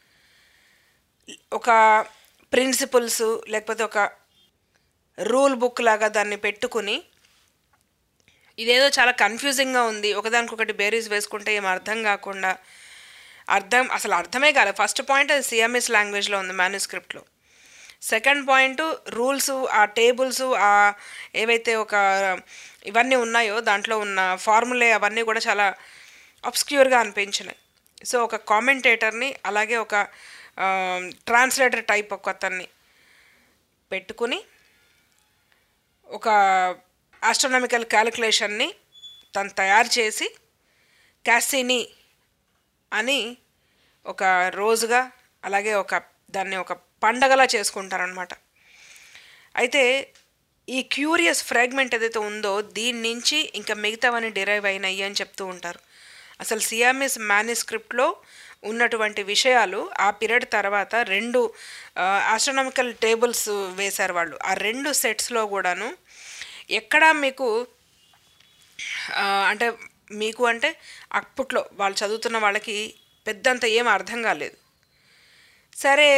Speaker 4: ఒక ప్రిన్సిపల్స్ లేకపోతే ఒక రూల్ బుక్ లాగా దాన్ని పెట్టుకుని ఇదేదో చాలా కన్ఫ్యూజింగ్గా ఉంది ఒకదానికొకటి బేరీస్ వేసుకుంటే ఏం అర్థం కాకుండా అర్థం అసలు అర్థమే కాలేదు ఫస్ట్ పాయింట్ అది సిఎంఎస్ లాంగ్వేజ్లో ఉంది మాన్యుస్క్రిప్ట్లో సెకండ్ పాయింట్ రూల్స్ ఆ టేబుల్స్ ఆ ఏవైతే ఒక ఇవన్నీ ఉన్నాయో దాంట్లో ఉన్న ఫార్ములే అవన్నీ కూడా చాలా అబ్స్క్యూర్గా అనిపించినాయి సో ఒక కామెంటేటర్ని అలాగే ఒక ట్రాన్స్లేటర్ టైప్ ఒక అతన్ని పెట్టుకుని ఒక ఆస్ట్రానమికల్ క్యాలిక్యులేషన్ని తను తయారు చేసి క్యాసినీ అని ఒక రోజుగా అలాగే ఒక దాన్ని ఒక పండగలా చేసుకుంటారనమాట అయితే ఈ క్యూరియస్ ఫ్రాగ్మెంట్ ఏదైతే ఉందో దీని నుంచి ఇంకా మిగతావన్నీ డిరైవ్ అయినాయి అని చెప్తూ ఉంటారు అసలు సియామిస్ మేనిస్క్రిప్ట్లో ఉన్నటువంటి విషయాలు ఆ పీరియడ్ తర్వాత రెండు ఆస్ట్రానమికల్ టేబుల్స్ వేశారు వాళ్ళు ఆ రెండు సెట్స్లో కూడాను ఎక్కడా మీకు ఆ, అంటే మీకు అంటే అప్పట్లో వాళ్ళు చదువుతున్న వాళ్ళకి పెద్దంత ఏం అర్థం కాలేదు సరే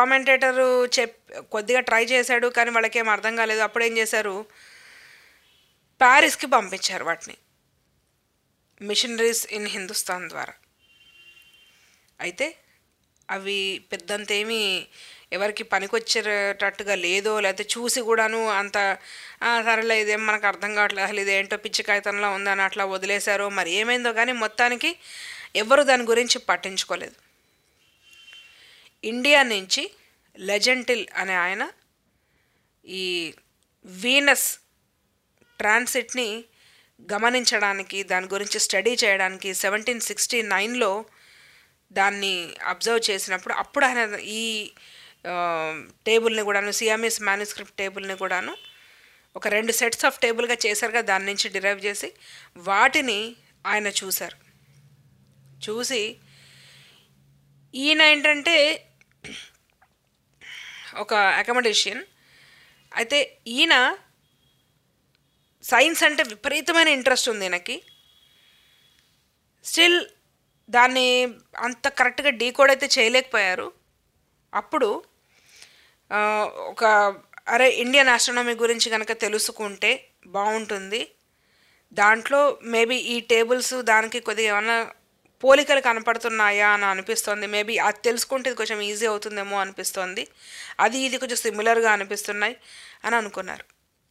Speaker 4: కామెంటేటరు చెప్ కొద్దిగా ట్రై చేశాడు కానీ వాళ్ళకి ఏం అర్థం కాలేదు అప్పుడు ఏం చేశారు ప్యారిస్కి పంపించారు వాటిని మిషనరీస్ ఇన్ హిందుస్థాన్ ద్వారా అయితే అవి పెద్దంతేమీ ఎవరికి పనికొచ్చేటట్టుగా లేదో లేకపోతే చూసి కూడాను అంత "ఆ, సరేలే ఇదేం మనకు అర్థం కావట్లేదు అసలు ఇదేంటో పిచ్చి కాగితంలో ఉందని అట్లా వదిలేశారో మరి ఏమైందో కానీ మొత్తానికి ఎవరు దాని గురించి పట్టించుకోలేదు ఇండియా నుంచి లెజెంటిల్ అనే ఆయన ఈ వీనస్ ట్రాన్సిట్ని గమనించడానికి దాని గురించి స్టడీ చేయడానికి సెవెంటీన్ సిక్స్టీ నైన్లో దాన్ని అబ్జర్వ్ చేసినప్పుడు అప్పుడు ఆయన ఈ ఆ, టేబుల్ని కూడాను సియామిస్ మ్యానుస్క్రిప్ట్ టేబుల్ని కూడాను ఒక రెండు సెట్స్ ఆఫ్ టేబుల్గా చేశారుగా దాని నుంచి డిరైవ్ చేసి వాటిని ఆయన చూశారు చూసి ఈయన ఏంటంటే ఒక అకామిడేషన్ అయితే ఈయన సైన్స్ అంటే విపరీతమైన ఇంట్రెస్ట్ ఉంది ఈయనకి స్టిల్ దాన్ని అంత కరెక్ట్గా డీకోడ్ అయితే చేయలేకపోయారు అప్పుడు ఆ, ఒక అరే ఇండియన్ ఆస్ట్రానమీ గురించి కనుక తెలుసుకుంటే బాగుంటుంది దాంట్లో మేబీ ఈ టేబుల్స్ దానికి కొద్దిగా ఏమైనా పోలికలు కనపడుతున్నాయా అని అనిపిస్తుంది మేబీ అది తెలుసుకుంటే ఇది కొంచెం ఈజీ అవుతుందేమో అనిపిస్తుంది అది ఇది కొంచెం సిమిలర్గా అనిపిస్తున్నాయి అని అనుకున్నారు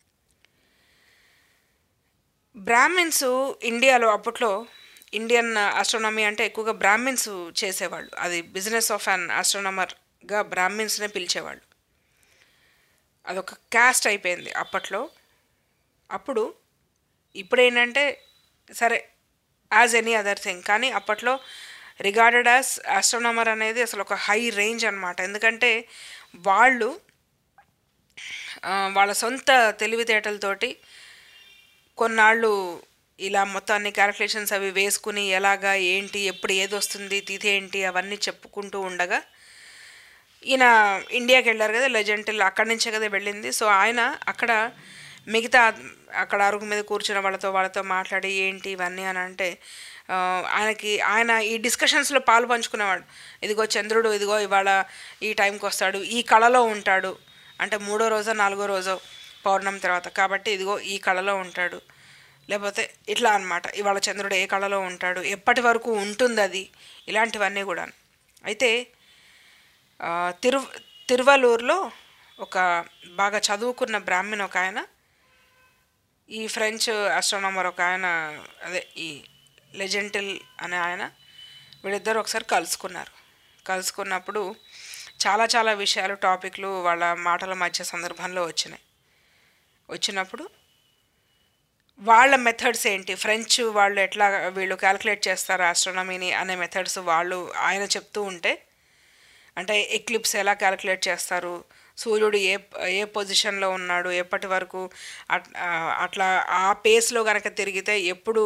Speaker 4: బ్రాహ్మిన్స్ ఇండియాలో అప్పట్లో ఇండియన్ ఆస్ట్రోనమీ అంటే ఎక్కువగా బ్రాహ్మిన్స్ చేసేవాళ్ళు అది బిజినెస్ ఆఫ్ అన్ ఆస్ట్రోనమర్గా బ్రాహ్మిన్స్నే పిలిచేవాళ్ళు అదొక క్యాస్ట్ అయిపోయింది అప్పట్లో అప్పుడు ఇప్పుడు ఏంటంటే సరే యాజ్ ఎనీ అదర్ థింగ్ కానీ అప్పట్లో రిగార్డెడ్ యాజ్ ఆస్ట్రోనమర్ అనేది అసలు ఒక హై రేంజ్ అనమాట ఎందుకంటే వాళ్ళు ఆ, వాళ్ళ సొంత తెలివితేటలతోటి కొన్నాళ్ళు ఇలా మొత్తాన్ని క్యాలిక్యులేషన్స్ అవి వేసుకుని ఎలాగా ఏంటి ఎప్పుడు ఏది వస్తుంది తిథి ఏంటి అవన్నీ చెప్పుకుంటూ ఉండగా ఈయన ఇండియాకి వెళ్ళారు కదా లెజెంటిల్ అక్కడి నుంచే కదా వెళ్ళింది సో ఆయన అక్కడ మిగతా అక్కడ అరుగు మీద కూర్చున్న వాళ్ళతో వాళ్ళతో మాట్లాడి ఏంటి ఇవన్నీ అని అంటే ఆ, ఆయనకి ఆయన ఈ డిస్కషన్స్లో పాలు పంచుకునేవాడు ఇదిగో చంద్రుడు ఇదిగో ఇవాళ ఈ టైంకి వస్తాడు ఈ కళలో ఉంటాడు అంటే మూడో రోజో నాలుగో రోజో పౌర్ణమి తర్వాత కాబట్టి ఇదిగో ఈ కళలో ఉంటాడు లేకపోతే ఇట్లా అన్నమాట ఇవాళ చంద్రుడు ఏ కళలో ఉంటాడు ఎప్పటి వరకు ఉంటుంది అది ఇలాంటివన్నీ కూడా అయితే ఆ, తిరు తిరువలూరులో ఒక బాగా చదువుకున్న బ్రాహ్మణ్ ఒక ఆయన ఈ ఫ్రెంచ్ ఆస్ట్రోనామర్ ఒక ఆయన అదే ఈ లెజెంటిల్ అనే ఆయన వీళ్ళిద్దరు ఒకసారి కలుసుకున్నారు కలుసుకున్నప్పుడు చాలా చాలా విషయాలు టాపిక్లు వాళ్ళ మాటల మధ్య సందర్భంలో వచ్చినాయి వచ్చినప్పుడు వాళ్ళ మెథడ్స్ ఏంటి ఫ్రెంచ్ వాళ్ళు ఎట్లా వీళ్ళు క్యాలిక్యులేట్ చేస్తారు ఆస్ట్రోనమీని అనే మెథడ్స్ వాళ్ళు ఆయన చెప్తూ ఉంటే అంటే ఎక్లిప్స్ ఎలా క్యాలిక్యులేట్ చేస్తారు సూర్యుడు ఏ ఏ పొజిషన్లో ఉన్నాడు ఎప్పటి వరకు అట్- ఆ, అట్లా ఆ పేస్లో కనుక తిరిగితే ఎప్పుడు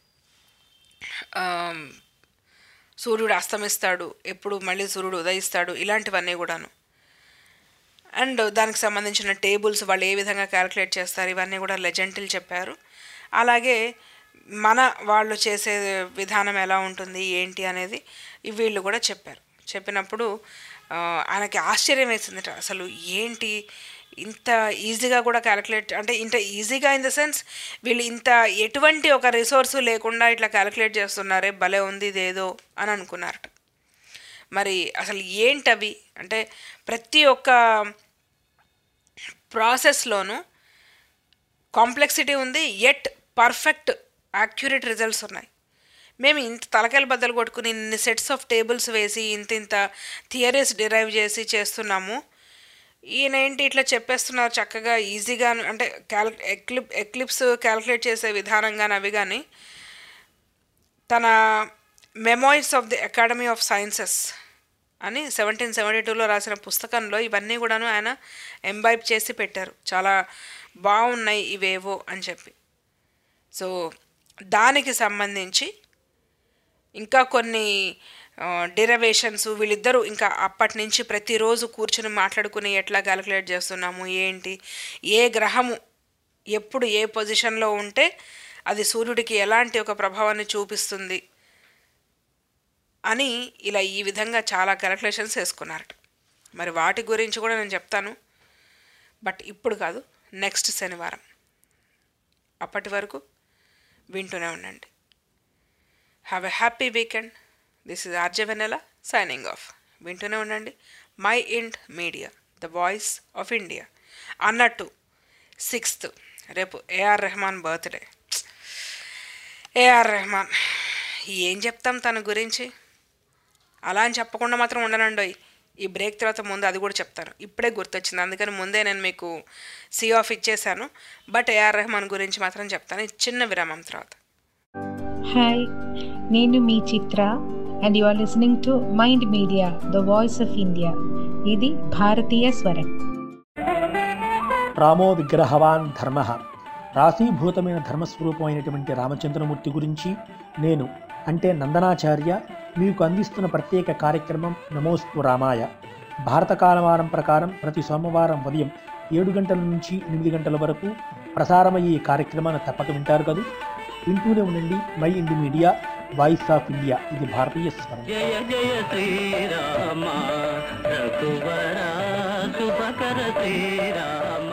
Speaker 4: ఆమ్, సూర్యుడు అస్తమిస్తాడు ఎప్పుడు మళ్ళీ సూర్యుడు ఉదయిస్తాడు ఇలాంటివన్నీ కూడాను అండ్ దానికి సంబంధించిన టేబుల్స్ వాళ్ళు ఏ విధంగా క్యాలిక్యులేట్ చేస్తారు ఇవన్నీ కూడా లెజెంటిల్ చెప్పారు అలాగే మన వాళ్ళు చేసే విధానం ఎలా ఉంటుంది ఏంటి అనేది ఈ వీళ్ళు కూడా చెప్పారు చెప్పినప్పుడు ఆ, ఆయనకి ఆశ్చర్యం వేసిందట అసలు ఏంటి ఇంత ఈజీగా కూడా క్యాలిక్యులేట్ అంటే ఇంత ఈజీగా ఇన్ ద సెన్స్ వీళ్ళు ఇంత ఎటువంటి ఒక రిసోర్సు లేకుండా ఇట్లా క్యాలిక్యులేట్ చేస్తున్నారే భలే ఉంది ఇదేదో అని అనుకున్నారట మరి అసలు ఏంటవి అంటే ప్రతి ఒక్క ప్రాసెస్లోనూ కాంప్లెక్సిటీ ఉంది ఎట్ పర్ఫెక్ట్ యాక్యురేట్ రిజల్ట్స్ ఉన్నాయి మేము ఇంత తలకాయలు బద్దలు కొట్టుకుని ఇన్ని సెట్స్ ఆఫ్ టేబుల్స్ వేసి ఇంత ఇంత థియరీస్ డిరైవ్ చేసి చేస్తున్నాము ఈయన ఏంటి ఇట్లా చెప్పేస్తున్నారు చక్కగా ఈజీగా అంటే క్యాల్ ఎక్లిప్ ఎక్లిప్స్ క్యాలిక్యులేట్ చేసే విధానం కానీ అవి కానీ తన Memoirs of the Academy of Sciences అని సెవెంటీన్ సెవెంటీ టూలో రాసిన పుస్తకంలో ఇవన్నీ కూడాను ఆయన ఎంబైబ్ చేసి పెట్టారు చాలా బాగున్నాయి ఇవేవో అని చెప్పి సో దానికి సంబంధించి ఇంకా కొన్ని డెరవేషన్స్ వీళ్ళిద్దరూ ఇంకా అప్పటి నుంచి ప్రతిరోజు కూర్చుని మాట్లాడుకుని ఎట్లా క్యాలిక్యులేట్ చేస్తున్నాము ఏంటి ఏ గ్రహము ఎప్పుడు ఏ పొజిషన్లో ఉంటే అది సూర్యుడికి ఎలాంటి ఒక ప్రభావాన్ని చూపిస్తుంది అని ఇలా ఈ విధంగా చాలా క్యాలిక్యులేషన్స్ వేసుకున్నారట మరి వాటి గురించి కూడా నేను చెప్తాను బట్ ఇప్పుడు కాదు నెక్స్ట్ శనివారం అప్పటి వరకు వింటూనే ఉండండి have a happy weekend this is RJ Vennela signing off వింటూనే ఉండండి my ఇండ్ Media the voice of India అన్నట్టు సిక్స్త్ రేపు AR Rahman birthday AR Rahman ఏం చెప్తాం తన గురించి అలా అని చెప్పకుండా మాత్రం ఉండనండోయ్ ఈ బ్రేక్ తర్వాత ముందు అది కూడా చెప్తాను ఇప్పుడే గుర్తొచ్చింది అందుకని ముందే నేను మీకు సీ ఆఫ్ ఇచ్చేసాను బట్ ఏఆర్ రెహమాన్ గురించి మాత్రం చెప్తాను ఈ చిన్న విరామం తర్వాత
Speaker 14: హాయ్ నేను మీ Chitra and you are listening to Mind Media the voice of India ఇది భారతీయ స్వరం
Speaker 15: రామో విగ్రహవాన్ ధర్మ రాశీభూతమైన ధర్మస్వరూపమైనటువంటి రామచంద్రమూర్తి గురించి నేను అంటే నందనాచార్య మీకు అందిస్తున్న ప్రత్యేక కార్యక్రమం నమోస్తు రామాయ భారత కాలమానం ప్రకారం ప్రతి సోమవారం ఉదయం ఏడు గంటల నుంచి ఎనిమిది గంటల వరకు ప్రసారమయ్యే ఈ కార్యక్రమాన్ని తప్పక వింటారు కదా వింటూనే ఉండండి Mind Media voice of India ఇది భారతీయ స్వరం
Speaker 5: జయ జయ శ్రీరామ రఘువర శుభకర Srirama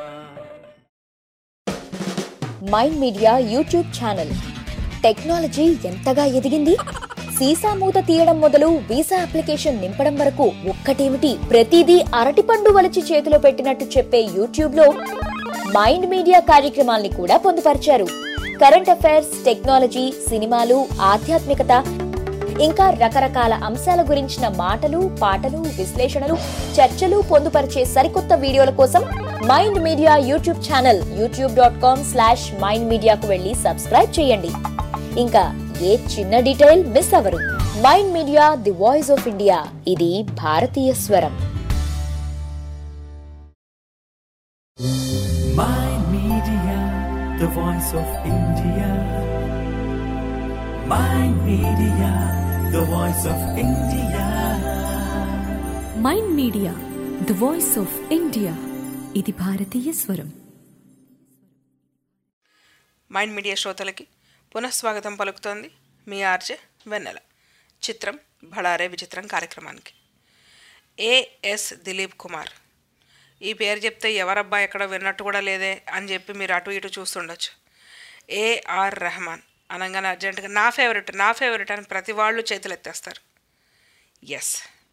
Speaker 9: Mind Media YouTube channel technology ఎంతగా ఎదిగింది సీసా మూత తీయడం మొదలు వీసా అప్లికేషన్ నింపడం వరకు ఒక్కటేమిటి ప్రతిదీ అరటిపండు వలిచి చేతిలో పెట్టినట్టు చెప్పే యూట్యూబ్ లో మైండ్ మీడియా కార్యక్రమాల్ని కూడా పొందుపరిచారు కరెంట్ అఫైర్స్ టెక్నాలజీ సినిమాలు ఆధ్యాత్మికత ఇంకా రకరకాల అంశాల గురించిన మాటలు పాటలు విశ్లేషణలు చర్చలు పొందుపరిచే సరికొత్త వీడియోల కోసం Mind Media YouTube channel YouTube dot com slash Mind మీడియాకు వెళ్ళి సబ్స్క్రైబ్ చేయండి ఇంకా ఏ చిన్న డీటెయిల్ మిస్ అవరు Mind Media the voice of India ఇది భారతీయ స్వరం
Speaker 1: Mind Media, the voice of India. Mind Media, the voice of India.
Speaker 2: Mind Media the voice of India ఇది భారతీయ స్వరం
Speaker 4: మైండ్ మీడియా శ్రోతలకి పునఃస్వాగతం పలుకుతోంది మీ ఆర్జే వెన్నెల చిత్రం భళారే విచిత్రం కార్యక్రమానికి ఏఎస్ దిలీప్ కుమార్ ఈ పేరు చెప్తే ఎవరబ్బా ఎక్కడ విన్నట్టు కూడా లేదే అని చెప్పి మీరు అటు ఇటు చూస్తుండొచ్చు ఏఆర్ రెహమాన్ అనగానే అర్జెంటుగా నా ఫేవరెట్ నా ఫేవరెట్ అని ప్రతి వాళ్ళు చేతులు ఎత్తేస్తారు ఎస్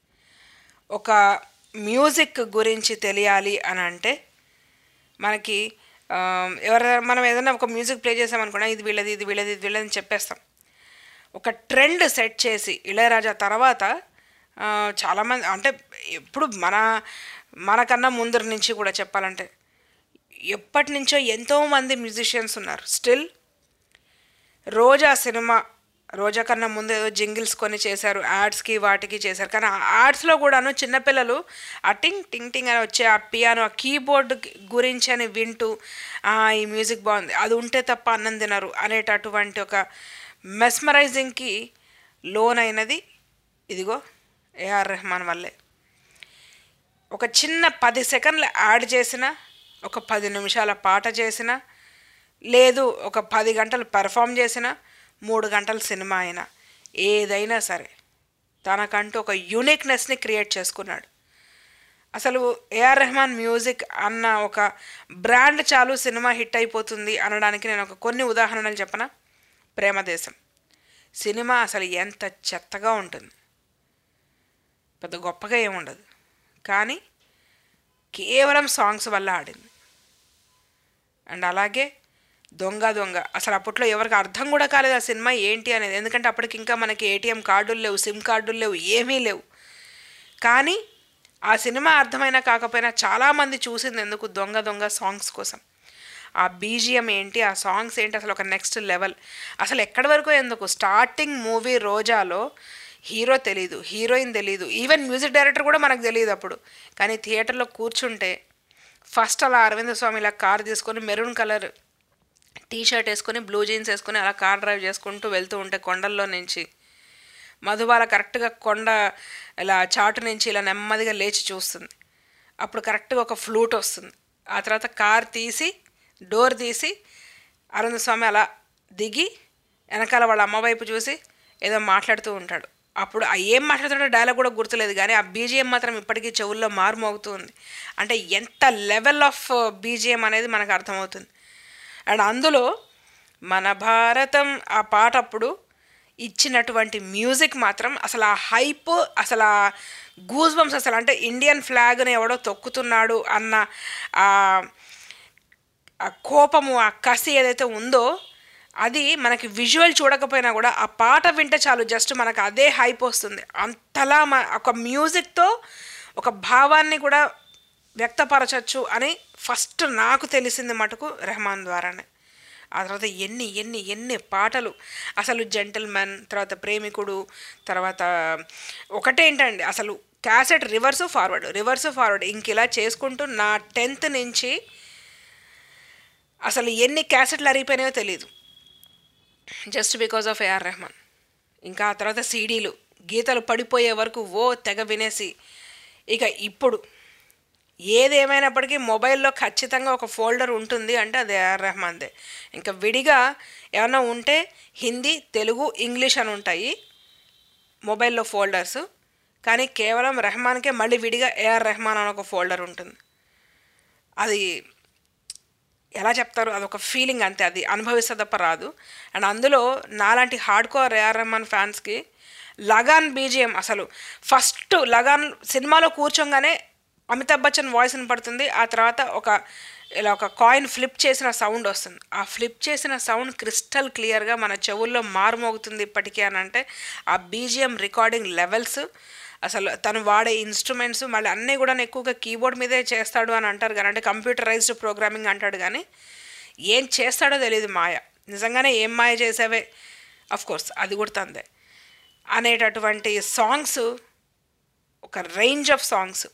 Speaker 4: ఒక మ్యూజిక్ గురించి తెలియాలి అని అంటే మనకి ఆ, ఎవరు మనం ఏదైనా ఒక మ్యూజిక్ ప్లే చేసామనుకున్నా ఇది వీళ్ళది ఇది వీళ్ళది ఇది వీళ్ళది అని చెప్పేస్తాం ఒక ట్రెండ్ సెట్ చేసి ఇళయరాజా తర్వాత ఆ, చాలామంది అంటే ఎప్పుడు మన మనకన్నా ముందర నుంచి కూడా చెప్పాలంటే ఎప్పటి నుంచో ఎంతోమంది మ్యూజిషియన్స్ ఉన్నారు స్టిల్ రోజా సినిమా రోజా కన్నా ముందు ఏదో జింగిల్స్ కొని చేశారు యాడ్స్కి వాటికి చేశారు కానీ ఆ యాడ్స్లో కూడాను చిన్నపిల్లలు ఆ టింగ్ టింగ్ టింగ్ అని వచ్చే ఆ పియానో ఆ కీబోర్డ్ గురించి అని వింటూ "ఆ, ఈ మ్యూజిక్ బాగుంది అది ఉంటే తప్ప అన్నం తినరు అనేటటువంటి ఒక మెస్మరైజింగ్కి లోన్ అయినది ఇదిగో ఏఆర్ రెహమాన్ వల్లే ఒక చిన్న పది సెకండ్ల యాడ్ చేసిన ఒక పది నిమిషాల పాట చేసిన లేదు ఒక పది గంటలు పెర్ఫామ్ చేసిన మూడు గంటల సినిమా అయినా ఏదైనా సరే తనకంటూ ఒక యూనిక్నెస్ని క్రియేట్ చేసుకున్నాడు అసలు ఏఆర్ రెహమాన్ మ్యూజిక్ అన్న ఒక బ్రాండ్ చాలు సినిమా హిట్ అయిపోతుంది అనడానికి నేను ఒక కొన్ని ఉదాహరణలు చెప్పన ప్రేమదేశం సినిమా అసలు ఎంత చెత్తగా ఉంటుంది పెద్ద గొప్పగా ఏముండదు కానీ కేవలం సాంగ్స్ వల్ల ఆడింది అండ్ అలాగే దొంగ దొంగ అసలు అప్పట్లో ఎవరికి అర్థం కూడా కాలేదు ఆ సినిమా ఏంటి అనేది ఎందుకంటే అప్పటికి ఇంకా మనకి ఏటీఎం కార్డులు లేవు సిమ్ కార్డులు లేవు ఏమీ లేవు కానీ ఆ సినిమా అర్థమైనా కాకపోయినా చాలామంది చూసింది ఎందుకు దొంగ దొంగ సాంగ్స్ కోసం ఆ బీజిఎం ఏంటి ఆ సాంగ్స్ ఏంటి అసలు ఒక నెక్స్ట్ లెవెల్ అసలు ఎక్కడి వరకు ఎందుకు స్టార్టింగ్ మూవీ రోజాలో హీరో తెలీదు హీరోయిన్ తెలీదు ఈవెన్ మ్యూజిక్ డైరెక్టర్ కూడా మనకు తెలియదు అప్పుడు కానీ థియేటర్లో కూర్చుంటే ఫస్ట్ అలా అరవింద స్వామి ఇలా కార్ తీసుకొని మెరూన్ కలర్ టీ షర్ట్ వేసుకొని బ్లూ జీన్స్ వేసుకొని అలా కార్ డ్రైవ్ చేసుకుంటూ వెళ్తూ ఉంటే కొండల్లో నుంచి మధుబాల కరెక్ట్గా కొండ ఇలా చాటు నుంచి ఇలా నెమ్మదిగా లేచి చూస్తుంది అప్పుడు కరెక్ట్గా ఒక ఫ్లూట్ వస్తుంది ఆ తర్వాత కార్ తీసి డోర్ తీసి అరుణ స్వామి అలా దిగి వెనకాల వాళ్ళ అమ్మ వైపు చూసి ఏదో మాట్లాడుతూ ఉంటాడు అప్పుడు ఆ ఏం మాట్లాడుతుంటే డైలాగ్ కూడా గుర్తులేదు కానీ ఆ బీజిఎం మాత్రం ఇప్పటికీ చెవుల్లో మారుమోగుతూ ఉంది అంటే ఎంత లెవెల్ ఆఫ్ బీజిఎం అనేది మనకు అర్థమవుతుంది అండ్ అందులో మన భారతం ఆ పాట అప్పుడు ఇచ్చినటువంటి మ్యూజిక్ మాత్రం అసలు ఆ హైప్ అసలు ఆ గూస్ బంప్స్ అసలు అంటే ఇండియన్ ఫ్లాగ్ని ఎవడో తొక్కుతున్నాడు అన్న ఆ ఆ కోపము ఆ కసి ఏదైతే ఉందో అది మనకి విజువల్ చూడకపోయినా కూడా ఆ పాట వింటే చాలు జస్ట్ మనకు అదే హైప్ వస్తుంది అంతలా మ ఒక మ్యూజిక్తో ఒక భావాన్ని కూడా వ్యక్తపరచచ్చు అని ఫస్ట్ నాకు తెలిసింది మటుకు రెహమాన్ ద్వారానే ఆ తర్వాత ఎన్ని ఎన్ని ఎన్ని పాటలు అసలు జెంటిల్మెన్ తర్వాత ప్రేమికుడు తర్వాత ఒకటేంటండి అసలు cassette reverse forward reverse forward ఇంక ఇలా చేసుకుంటూ నా టెన్త్ నుంచి అసలు ఎన్ని క్యాసెట్లు అరిగిపోయినాయో తెలియదు just because of AR Rahman ఇంకా ఆ తర్వాత సీడీలు గీతలు పడిపోయే వరకు ఓ తెగ వినేసి ఇక ఇప్పుడు ఏదేమైనప్పటికీ మొబైల్లో ఖచ్చితంగా ఒక ఫోల్డర్ ఉంటుంది అంటే అది ఏఆర్ రెహమాన్దే ఇంకా విడిగా ఏమైనా ఉంటే హిందీ తెలుగు ఇంగ్లీష్ అని ఉంటాయి మొబైల్లో ఫోల్డర్స్ కానీ కేవలం రెహమాన్కే మళ్ళీ విడిగా ఏఆర్ రెహమాన్ అని ఒక ఫోల్డర్ ఉంటుంది అది ఎలా చెప్తారు అదొక ఫీలింగ్ అంతే అది అనుభవిస్తే తప్ప రాదు అండ్ అందులో నాలాంటి హార్డ్ కోర్ ఏఆర్ రెహమాన్ ఫ్యాన్స్కి లగాన్ బీజిఎం అసలు ఫస్ట్ లగాన్ సినిమాలో కూర్చోగానే అమితాబ్ బచ్చన్ వాయిస్ వినపడుతుంది ఆ తర్వాత ఒక ఇలా ఒక కాయిన్ ఫ్లిప్ చేసిన సౌండ్ వస్తుంది ఆ ఫ్లిప్ చేసిన సౌండ్ క్రిస్టల్ క్లియర్గా మన చెవుల్లో మారుమోగుతుంది ఇప్పటికీ అని అంటే ఆ బీజిఎం రికార్డింగ్ లెవెల్స్ అసలు తను వాడే ఇన్స్ట్రుమెంట్స్ మళ్ళీ అన్నీ కూడా ఎక్కువగా కీబోర్డ్ మీదే చేస్తాడు అని అంటారు కానీ అంటే కంప్యూటరైజ్డ్ ప్రోగ్రామింగ్ అంటాడు కానీ ఏం చేస్తాడో తెలియదు మాయ నిజంగానే ఏం మాయ చేసావే అఫ్ కోర్స్ అది కూడా తందే అనేటటువంటి సాంగ్స్ ఒక రేంజ్ ఆఫ్ సాంగ్స్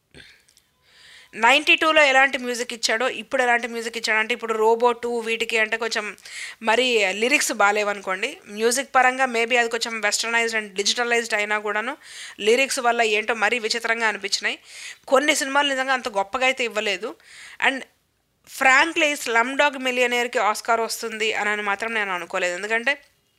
Speaker 4: నైంటీ టూలో ఎలాంటి మ్యూజిక్ ఇచ్చాడో ఇప్పుడు ఎలాంటి మ్యూజిక్ ఇచ్చాడో అంటే ఇప్పుడు రోబో టూ వీటికి అంటే కొంచెం మరీ లిరిక్స్ బాగాలేవనుకోండి మ్యూజిక్ పరంగా మేబీ అది కొంచెం వెస్టర్నైజ్డ్ అండ్ డిజిటలైజ్డ్ అయినా కూడాను లిరిక్స్ వల్ల ఏంటో మరీ విచిత్రంగా అనిపించినాయి కొన్ని సినిమాలు నిజంగా అంత గొప్పగా అయితే ఇవ్వలేదు అండ్ ఫ్రాంక్లీ స్లమ్ డాగ్ మిలియనేర్కి ఆస్కార్ వస్తుంది అని మాత్రం నేను అనుకోలేదు ఎందుకంటే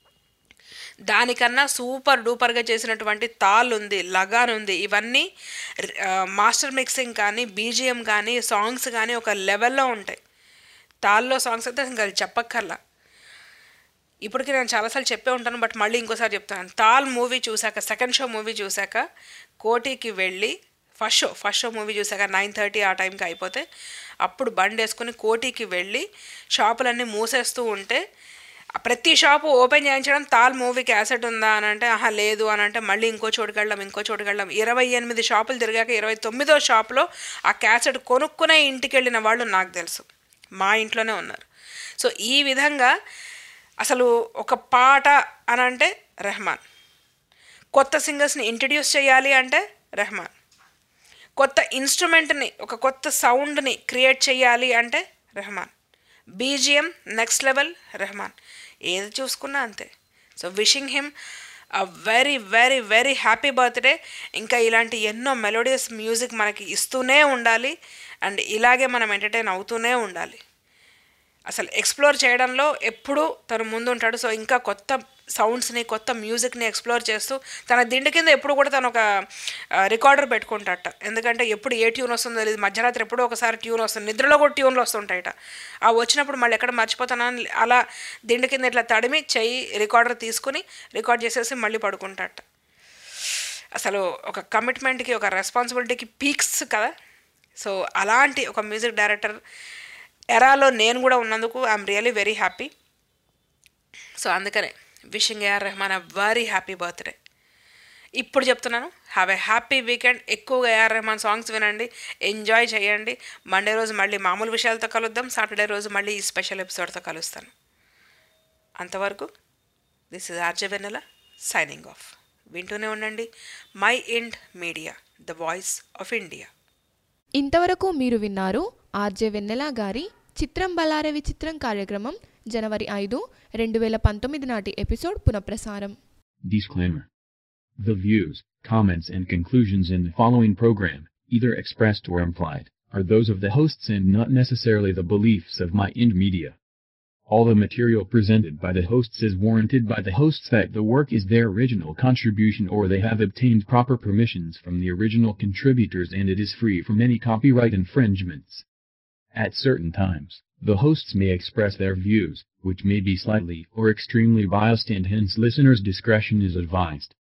Speaker 4: దానికన్నా సూపర్ డూపర్గా చేసినటువంటి తాల్ ఉంది లగాన్ ఉంది ఇవన్నీ మాస్టర్ మిక్సింగ్ కానీ బీజిఎం కానీ సాంగ్స్ కానీ ఒక లెవెల్లో ఉంటాయి తాల్లో సాంగ్స్ అయితే ఇంకా చెప్పక్కర్లా ఇప్పటికి నేను చాలాసార్లు చెప్పే ఉంటాను బట్ మళ్ళీ ఇంకోసారి చెప్తాను తాల్ మూవీ చూశాక సెకండ్ షో మూవీ చూశాక కోటికి వెళ్ళి first show first show movie చూశాక నైన్ థర్టీ ఆ టైంకి అయిపోతే అప్పుడు బండి వేసుకుని కోటికి వెళ్ళి షాపులన్నీ మూసేస్తూ ఉంటే ప్రతి షాపు ఓపెన్ చేయించడం తాల్ మూవీ క్యాసెట్ ఉందా అని అంటే ఆహా లేదు అని అంటే మళ్ళీ ఇంకో చోటుకి వెళ్ళాం ఇంకో చోటుకి వెళ్ళాం ఇరవై ఎనిమిది షాపులు తిరిగాక ఇరవై తొమ్మిదో షాప్లో ఆ క్యాసెట్ కొనుక్కునే ఇంటికి వెళ్ళిన వాళ్ళు నాకు తెలుసు మా ఇంట్లోనే ఉన్నారు సో ఈ విధంగా అసలు ఒక పాట అని అంటే రెహమాన్ కొత్త సింగర్స్ని ఇంట్రడ్యూస్ చేయాలి అంటే రెహమాన్ కొత్త ఇన్స్ట్రుమెంట్ని ఒక కొత్త సౌండ్ని క్రియేట్ చేయాలి అంటే Rahman BGM next level Rahman ఏది చూసుకున్నా అంతే so wishing him uh very very very happy birthday ఇంకా ఇలాంటి ఎన్నో మెలోడియస్ మ్యూజిక్ మనకి ఇస్తూనే ఉండాలి అండ్ ఇలాగే మనం ఎంటర్టైన్ అవుతూనే ఉండాలి అసలు ఎక్స్ప్లోర్ చేయడంలో ఎప్పుడూ తను ముందు ఉంటాడు సో ఇంకా కొత్త సౌండ్స్ని కొత్త మ్యూజిక్ని ఎక్స్ప్లోర్ చేస్తూ తన దిండు కింద ఎప్పుడు కూడా తను ఒక రికార్డర్ పెట్టుకుంటాట ఎందుకంటే ఎప్పుడు ఏ ట్యూన్ వస్తుందో తెలియదు మధ్యరాత్రి ఎప్పుడో ఒకసారి ట్యూన్ వస్తుంది నిద్రలో కూడా ట్యూన్లు వస్తుంటాయట ఆ వచ్చినప్పుడు మళ్ళీ ఎక్కడ మర్చిపోతానని అలా దిండు కింద ఇట్లా తడిమి చెయ్యి రికార్డర్ తీసుకుని రికార్డ్ చేసేసి మళ్ళీ పడుకుంటాట అసలు ఒక కమిట్మెంట్కి ఒక రెస్పాన్సిబిలిటీకి పీక్స్ కదా సో అలాంటి ఒక మ్యూజిక్ డైరెక్టర్ ఎరాలో నేను కూడా ఉన్నందుకు I'm really very happy so అందుకనే wishing AR Rahman uh very happy birthday ఇప్పుడు చెప్తున్నాను హ్యావ్ ఎ హ్యాపీ వీకెండ్ ఎక్కువగా ఏఆర్ రెహమాన్ సాంగ్స్ వినండి ఎంజాయ్ చేయండి మండే రోజు మళ్ళీ మామూలు విషయాలతో కలుద్దాం సాటర్డే రోజు మళ్ళీ ఈ స్పెషల్ ఎపిసోడ్తో కలుస్తాను అంతవరకు this is RJ Vennela signing off వింటూనే ఉండండి my ఇండ్ Media the voice of India
Speaker 3: ఇంతవరకు మీరు విన్నారు ఆర్జే వెన్నెల గారి చిత్రం బలారే విచిత్రం కార్యక్రమం జనవరి ఐదు రెండు వేల పంతొమ్మిది నాటి ఎపిసోడ్ పునఃప్రసారం
Speaker 16: Disclaimer. The views, comments, and conclusions in the following program, either expressed or implied, are those of the hosts and not necessarily the beliefs of My Ind Media. All the material presented by the hosts is warranted by the hosts that the work is their original contribution or they have obtained proper permissions from the original contributors and it is free from any copyright infringements. At certain times, The hosts may express their views, which may be slightly or extremely biased and hence listeners' discretion is advised.